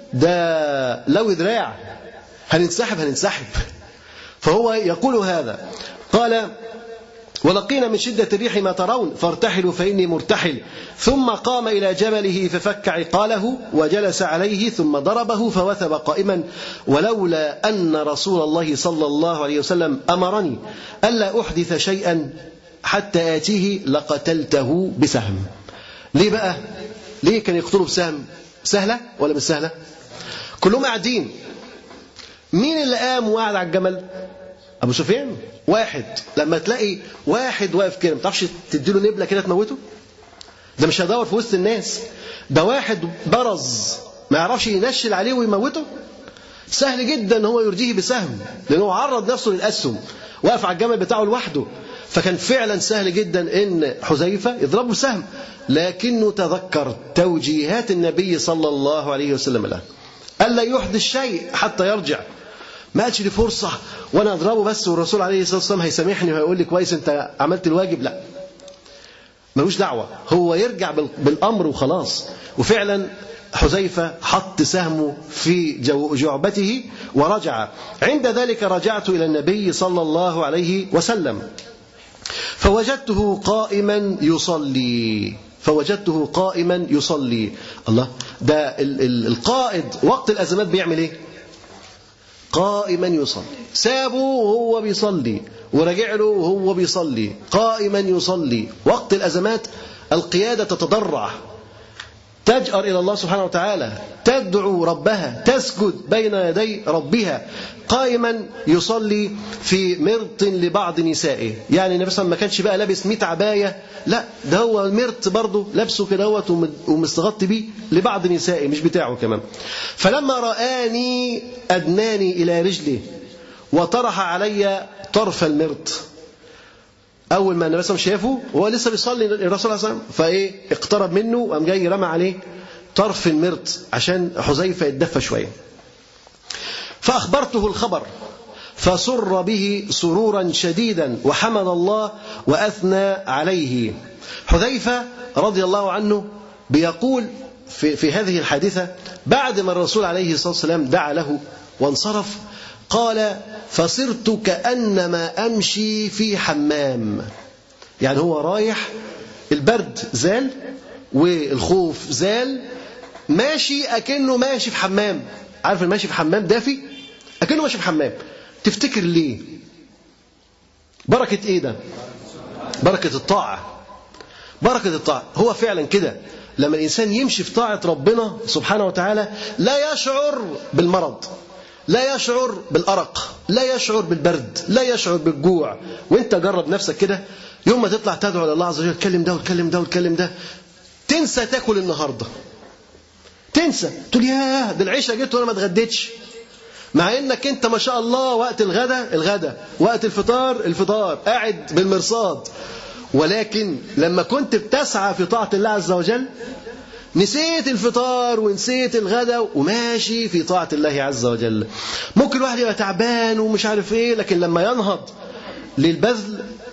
ده لو دراع هننسحب هننسحب فهو يقول هذا قال ولقينا من شدة الريح ما ترون فارتحلوا فإني مرتحل ثم قام إلى جمله ففك عقاله وجلس عليه ثم ضربه فوثب قائما ولولا أن رسول الله صلى الله عليه وسلم أمرني ألا أحدث شيئا حتى آتيه لقتلته بسهم ليه بقى ليه كان يقتله بسهم سهلة ولا مش سهلة كلهم قاعدين مين اللي قام وقعد على الجمل ابو سفيان واحد لما تلاقي واحد واقف كده ما تعرفش تديله نبله كده تموته ده مش هيدور في وسط الناس ده واحد برز ما يعرفش ينشل عليه ويموته سهل جدا ان هو يرجيه بسهم لانه عرض نفسه للاسهم واقف على الجمل بتاعه لوحده فكان فعلا سهل جدا ان حذيفه يضربه بسهم لكنه تذكر توجيهات النبي صلى الله عليه وسلم له الا يحدث شيء حتى يرجع ما قالش دي فرصه وانا اضربه بس والرسول عليه الصلاه والسلام هيسامحني وهيقول لي كويس انت عملت الواجب لا ملوش دعوه هو يرجع بال- بالامر وخلاص وفعلا حذيفه حط سهمه في جو- جعبته ورجع عند ذلك رجعت الى النبي صلى الله عليه وسلم فوجدته قائما يصلي فوجدته قائما يصلي الله ده ال- ال- القائد وقت الازمات بيعمل ايه قائما يصلي سابه وهو بيصلي ورجع له وهو بيصلي قائما يصلي وقت الازمات القياده تتضرع تجأر إلى الله سبحانه وتعالى تدعو ربها تسجد بين يدي ربها قائما يصلي في مرط لبعض نسائه يعني النبي صلى الله عليه وسلم ما كانش بقى لابس 100 عباية لا ده هو مرط برضه لابسه كده هوت وم- ومستغطي بيه لبعض نسائه مش بتاعه كمان فلما رآني أدناني إلى رجله وطرح علي طرف المرط اول ما النبي صلى الله عليه وسلم شافه وهو لسه بيصلي الرسول صلى الله عليه وسلم فايه اقترب منه وقام جاي رمى عليه طرف المرط عشان حذيفه يتدفى شويه فاخبرته الخبر فسر به سرورا شديدا وحمد الله واثنى عليه حذيفه رضي الله عنه بيقول في, في هذه الحادثه بعد ما الرسول عليه الصلاه والسلام دعا له وانصرف قال فصرت كانما امشي في حمام يعني هو رايح البرد زال والخوف زال ماشي اكنه ماشي في حمام عارف الماشي في حمام دافي اكنه ماشي في حمام تفتكر ليه بركه ايه ده بركه الطاعه بركه الطاعه هو فعلا كده لما الانسان يمشي في طاعه ربنا سبحانه وتعالى لا يشعر بالمرض لا يشعر بالأرق لا يشعر بالبرد لا يشعر بالجوع وانت جرب نفسك كده يوم ما تطلع تدعو لله عز وجل تكلم ده وتكلم ده وتكلم ده تنسى تاكل النهارده تنسى تقول ياه ده العشاء جيت وانا ما اتغديتش مع انك انت ما شاء الله وقت الغدا الغدا وقت الفطار الفطار قاعد بالمرصاد ولكن لما كنت بتسعى في طاعه الله عز وجل نسيت الفطار ونسيت الغدا وماشي في طاعة الله عز وجل ممكن الواحد يبقى تعبان ومش عارف ايه لكن لما ينهض للبذل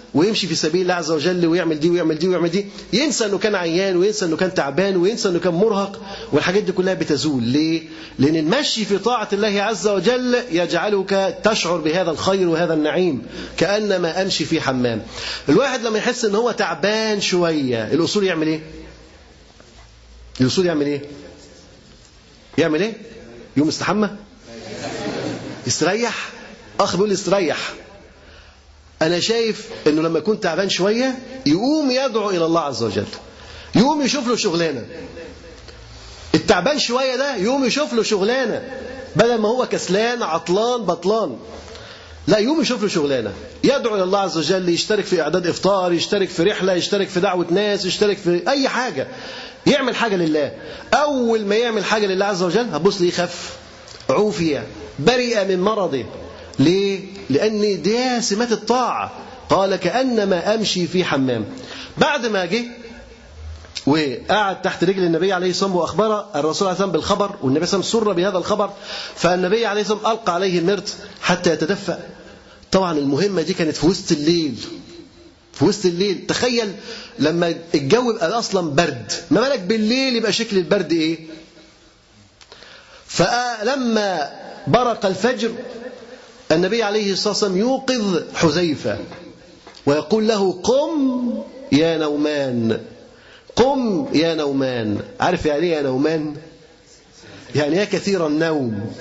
ويمشي في سبيل الله عز وجل ويعمل دي ويعمل دي ويعمل دي ينسى انه كان عيان وينسى انه كان تعبان وينسى انه كان مرهق والحاجات دي كلها بتزول ليه؟ لان المشي في طاعه الله عز وجل يجعلك تشعر بهذا الخير وهذا النعيم كانما امشي في حمام. الواحد لما يحس ان هو تعبان شويه الاصول يعمل ايه؟ الاصول يعمل ايه؟ يعمل ايه؟ يوم استحمى؟ يستريح؟ اخ بيقول لي استريح أنا شايف أنه لما يكون تعبان شوية يقوم يدعو إلى الله عز وجل يقوم يشوف له شغلانة التعبان شوية ده يقوم يشوف له شغلانة بدل ما هو كسلان عطلان بطلان لا يقوم يشوف له شغلانة يدعو إلى الله عز وجل يشترك في إعداد إفطار يشترك في رحلة يشترك في دعوة ناس يشترك في أي حاجة يعمل حاجة لله أول ما يعمل حاجة لله عز وجل هبص ليه خف عوفي برئ من مرضه ليه؟ لأن دي سمات الطاعة قال كأنما أمشي في حمام بعد ما جه وقعد تحت رجل النبي عليه الصلاة والسلام وأخبر الرسول عليه الصلاة بالخبر والنبي صلى الله عليه وسلم سر بهذا الخبر فالنبي عليه الصلاة والسلام ألقى عليه المرت حتى يتدفأ طبعا المهمة دي كانت في وسط الليل في وسط الليل تخيل لما الجو يبقى أصلا برد ما بالك بالليل يبقى شكل البرد إيه فلما برق الفجر النبي عليه الصلاة والسلام يوقظ حذيفة ويقول له قم يا نومان قم يا نومان عارف يعني ايه يا نومان يعني يا كثير النوم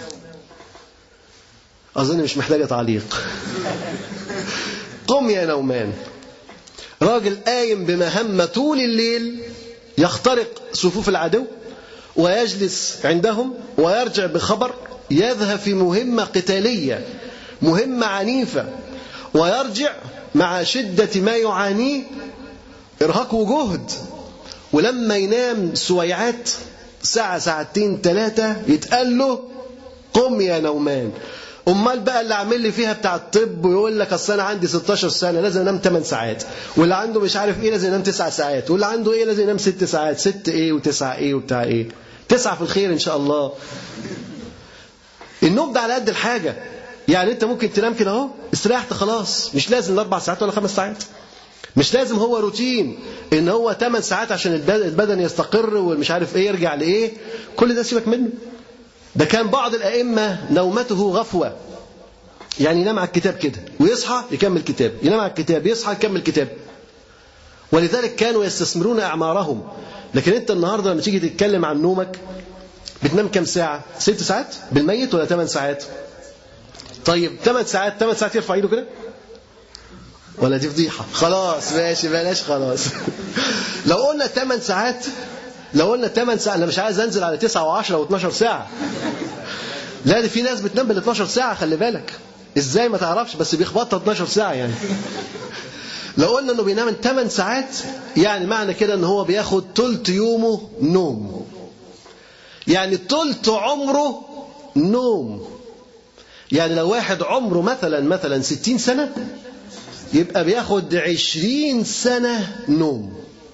أظن مش محتاجة تعليق قم يا نومان راجل قايم بمهمة طول الليل يخترق صفوف العدو ويجلس عندهم ويرجع بخبر يذهب في مهمة قتالية مهمة عنيفة ويرجع مع شدة ما يعانيه إرهاق وجهد ولما ينام سويعات ساعة ساعتين ثلاثة يتقال له قم يا نومان امال بقى اللي عامل لي فيها بتاع الطب ويقول لك اصل انا عندي 16 سنه لازم انام 8 ساعات واللي عنده مش عارف ايه لازم ينام 9 ساعات واللي عنده ايه لازم ينام 6 ساعات 6 ايه و9 ايه وبتاع ايه تسعة في الخير ان شاء الله النوم ده على قد الحاجه يعني انت ممكن تنام كده اهو استريحت خلاص مش لازم الاربع ساعات ولا خمس ساعات مش لازم هو روتين ان هو 8 ساعات عشان البدن يستقر ومش عارف ايه يرجع لايه كل ده سيبك منه ده كان بعض الائمه نومته غفوه يعني ينام على الكتاب كده ويصحى يكمل كتاب ينام على الكتاب يصحى يكمل كتاب ولذلك كانوا يستثمرون اعمارهم لكن انت النهارده لما تيجي تتكلم عن نومك بتنام كام ساعه ست ساعات بالميت ولا 8 ساعات طيب 8 ساعات 8 ساعات يرفع ايده كده ولا دي فضيحة خلاص ماشي بلاش خلاص لو قلنا 8 ساعات لو قلنا 8 ساعات انا مش عايز انزل على 9 و10 و12 ساعة لا دي في ناس بتنام بال 12 ساعة خلي بالك ازاي ما تعرفش بس بيخبطها 12 ساعة يعني لو قلنا انه بينام 8 ساعات يعني معنى كده ان هو بياخد ثلث يومه نوم يعني ثلث عمره نوم يعني لو واحد عمره مثلا مثلا 60 سنة يبقى بياخد 20 سنة نوم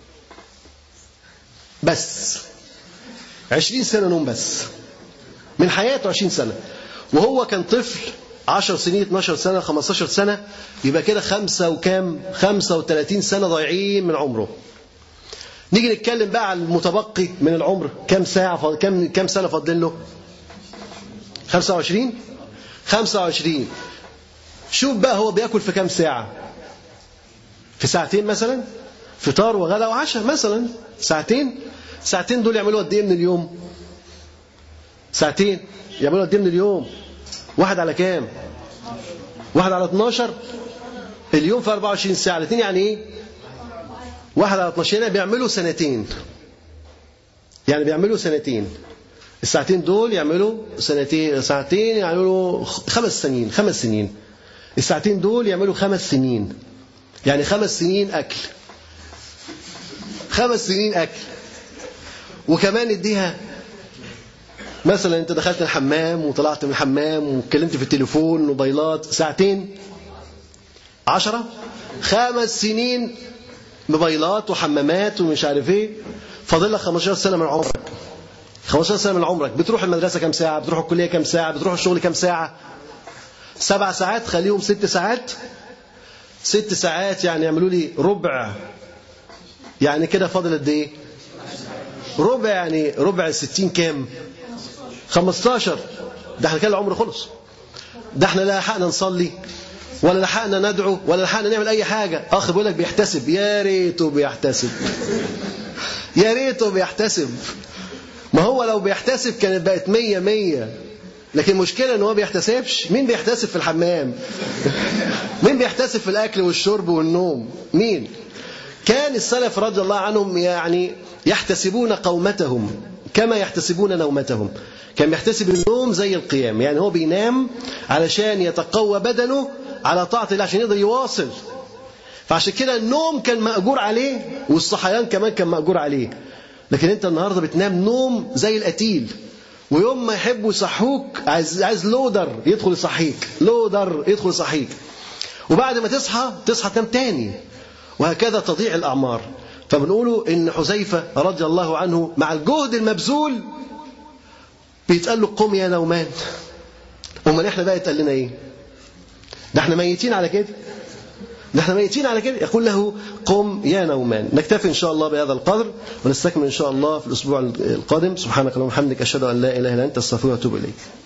بس 20 سنة نوم بس من حياته 20 سنة وهو كان طفل 10 سنين 12 سنة 15 سنة يبقى كده خمسة وكام 35 سنة ضايعين من عمره نيجي نتكلم بقى على المتبقي من العمر كم ساعة فضل كم كم سنة فاضل له 25 25 شوف بقى هو بياكل في كام ساعة في ساعتين مثلا فطار وغدا وعشاء مثلا ساعتين ساعتين دول يعملوا قد ايه من اليوم ساعتين يعملوا قد ايه من اليوم واحد على كام واحد على 12 اليوم في 24 ساعة الاثنين يعني ايه واحد على 12 يعني بيعملوا سنتين يعني بيعملوا سنتين الساعتين دول يعملوا سنتين ساعتين يعملوا خمس سنين خمس سنين الساعتين دول يعملوا خمس سنين يعني خمس سنين أكل خمس سنين أكل وكمان اديها مثلا انت دخلت الحمام وطلعت من الحمام واتكلمت في التليفون موبايلات ساعتين عشرة خمس سنين موبايلات وحمامات ومش عارف ايه فاضل لك 15 سنة من عمرك 15 سنة من عمرك بتروح المدرسة كام ساعة بتروح الكلية كام ساعة بتروح الشغل كام ساعة سبع ساعات خليهم ست ساعات ست ساعات يعني يعملوا لي ربع يعني كده فاضل قد ايه ربع يعني ربع الستين كام 15 ده احنا كده العمر خلص ده احنا لا لحقنا نصلي ولا لحقنا ندعو ولا لحقنا نعمل اي حاجه اخ بيقول لك بيحتسب يا ريته بيحتسب يا ريته بيحتسب ما هو لو بيحتسب كانت بقت مية مية لكن المشكلة ان هو بيحتسبش مين بيحتسب في الحمام مين بيحتسب في الاكل والشرب والنوم مين كان السلف رضي الله عنهم يعني يحتسبون قومتهم كما يحتسبون نومتهم كان بيحتسب النوم زي القيام يعني هو بينام علشان يتقوى بدنه على طاعة الله عشان يقدر يواصل فعشان كده النوم كان مأجور عليه والصحيان كمان كان مأجور عليه لكن انت النهارده بتنام نوم زي القتيل ويوم ما يحبوا يصحوك عايز عايز لودر يدخل يصحيك لودر يدخل يصحيك وبعد ما تصحى تصحى تنام تاني وهكذا تضيع الأعمار فبنقولوا إن حذيفة رضي الله عنه مع الجهد المبذول بيتقال له قم يا نومان امال احنا بقى يتقال لنا ايه ده احنا ميتين على كده ده احنا ميتين على كده يقول له قم يا نومان نكتفي ان شاء الله بهذا القدر ونستكمل ان شاء الله في الاسبوع القادم سبحانك اللهم وبحمدك اشهد ان لا اله الا انت استغفرك واتوب اليك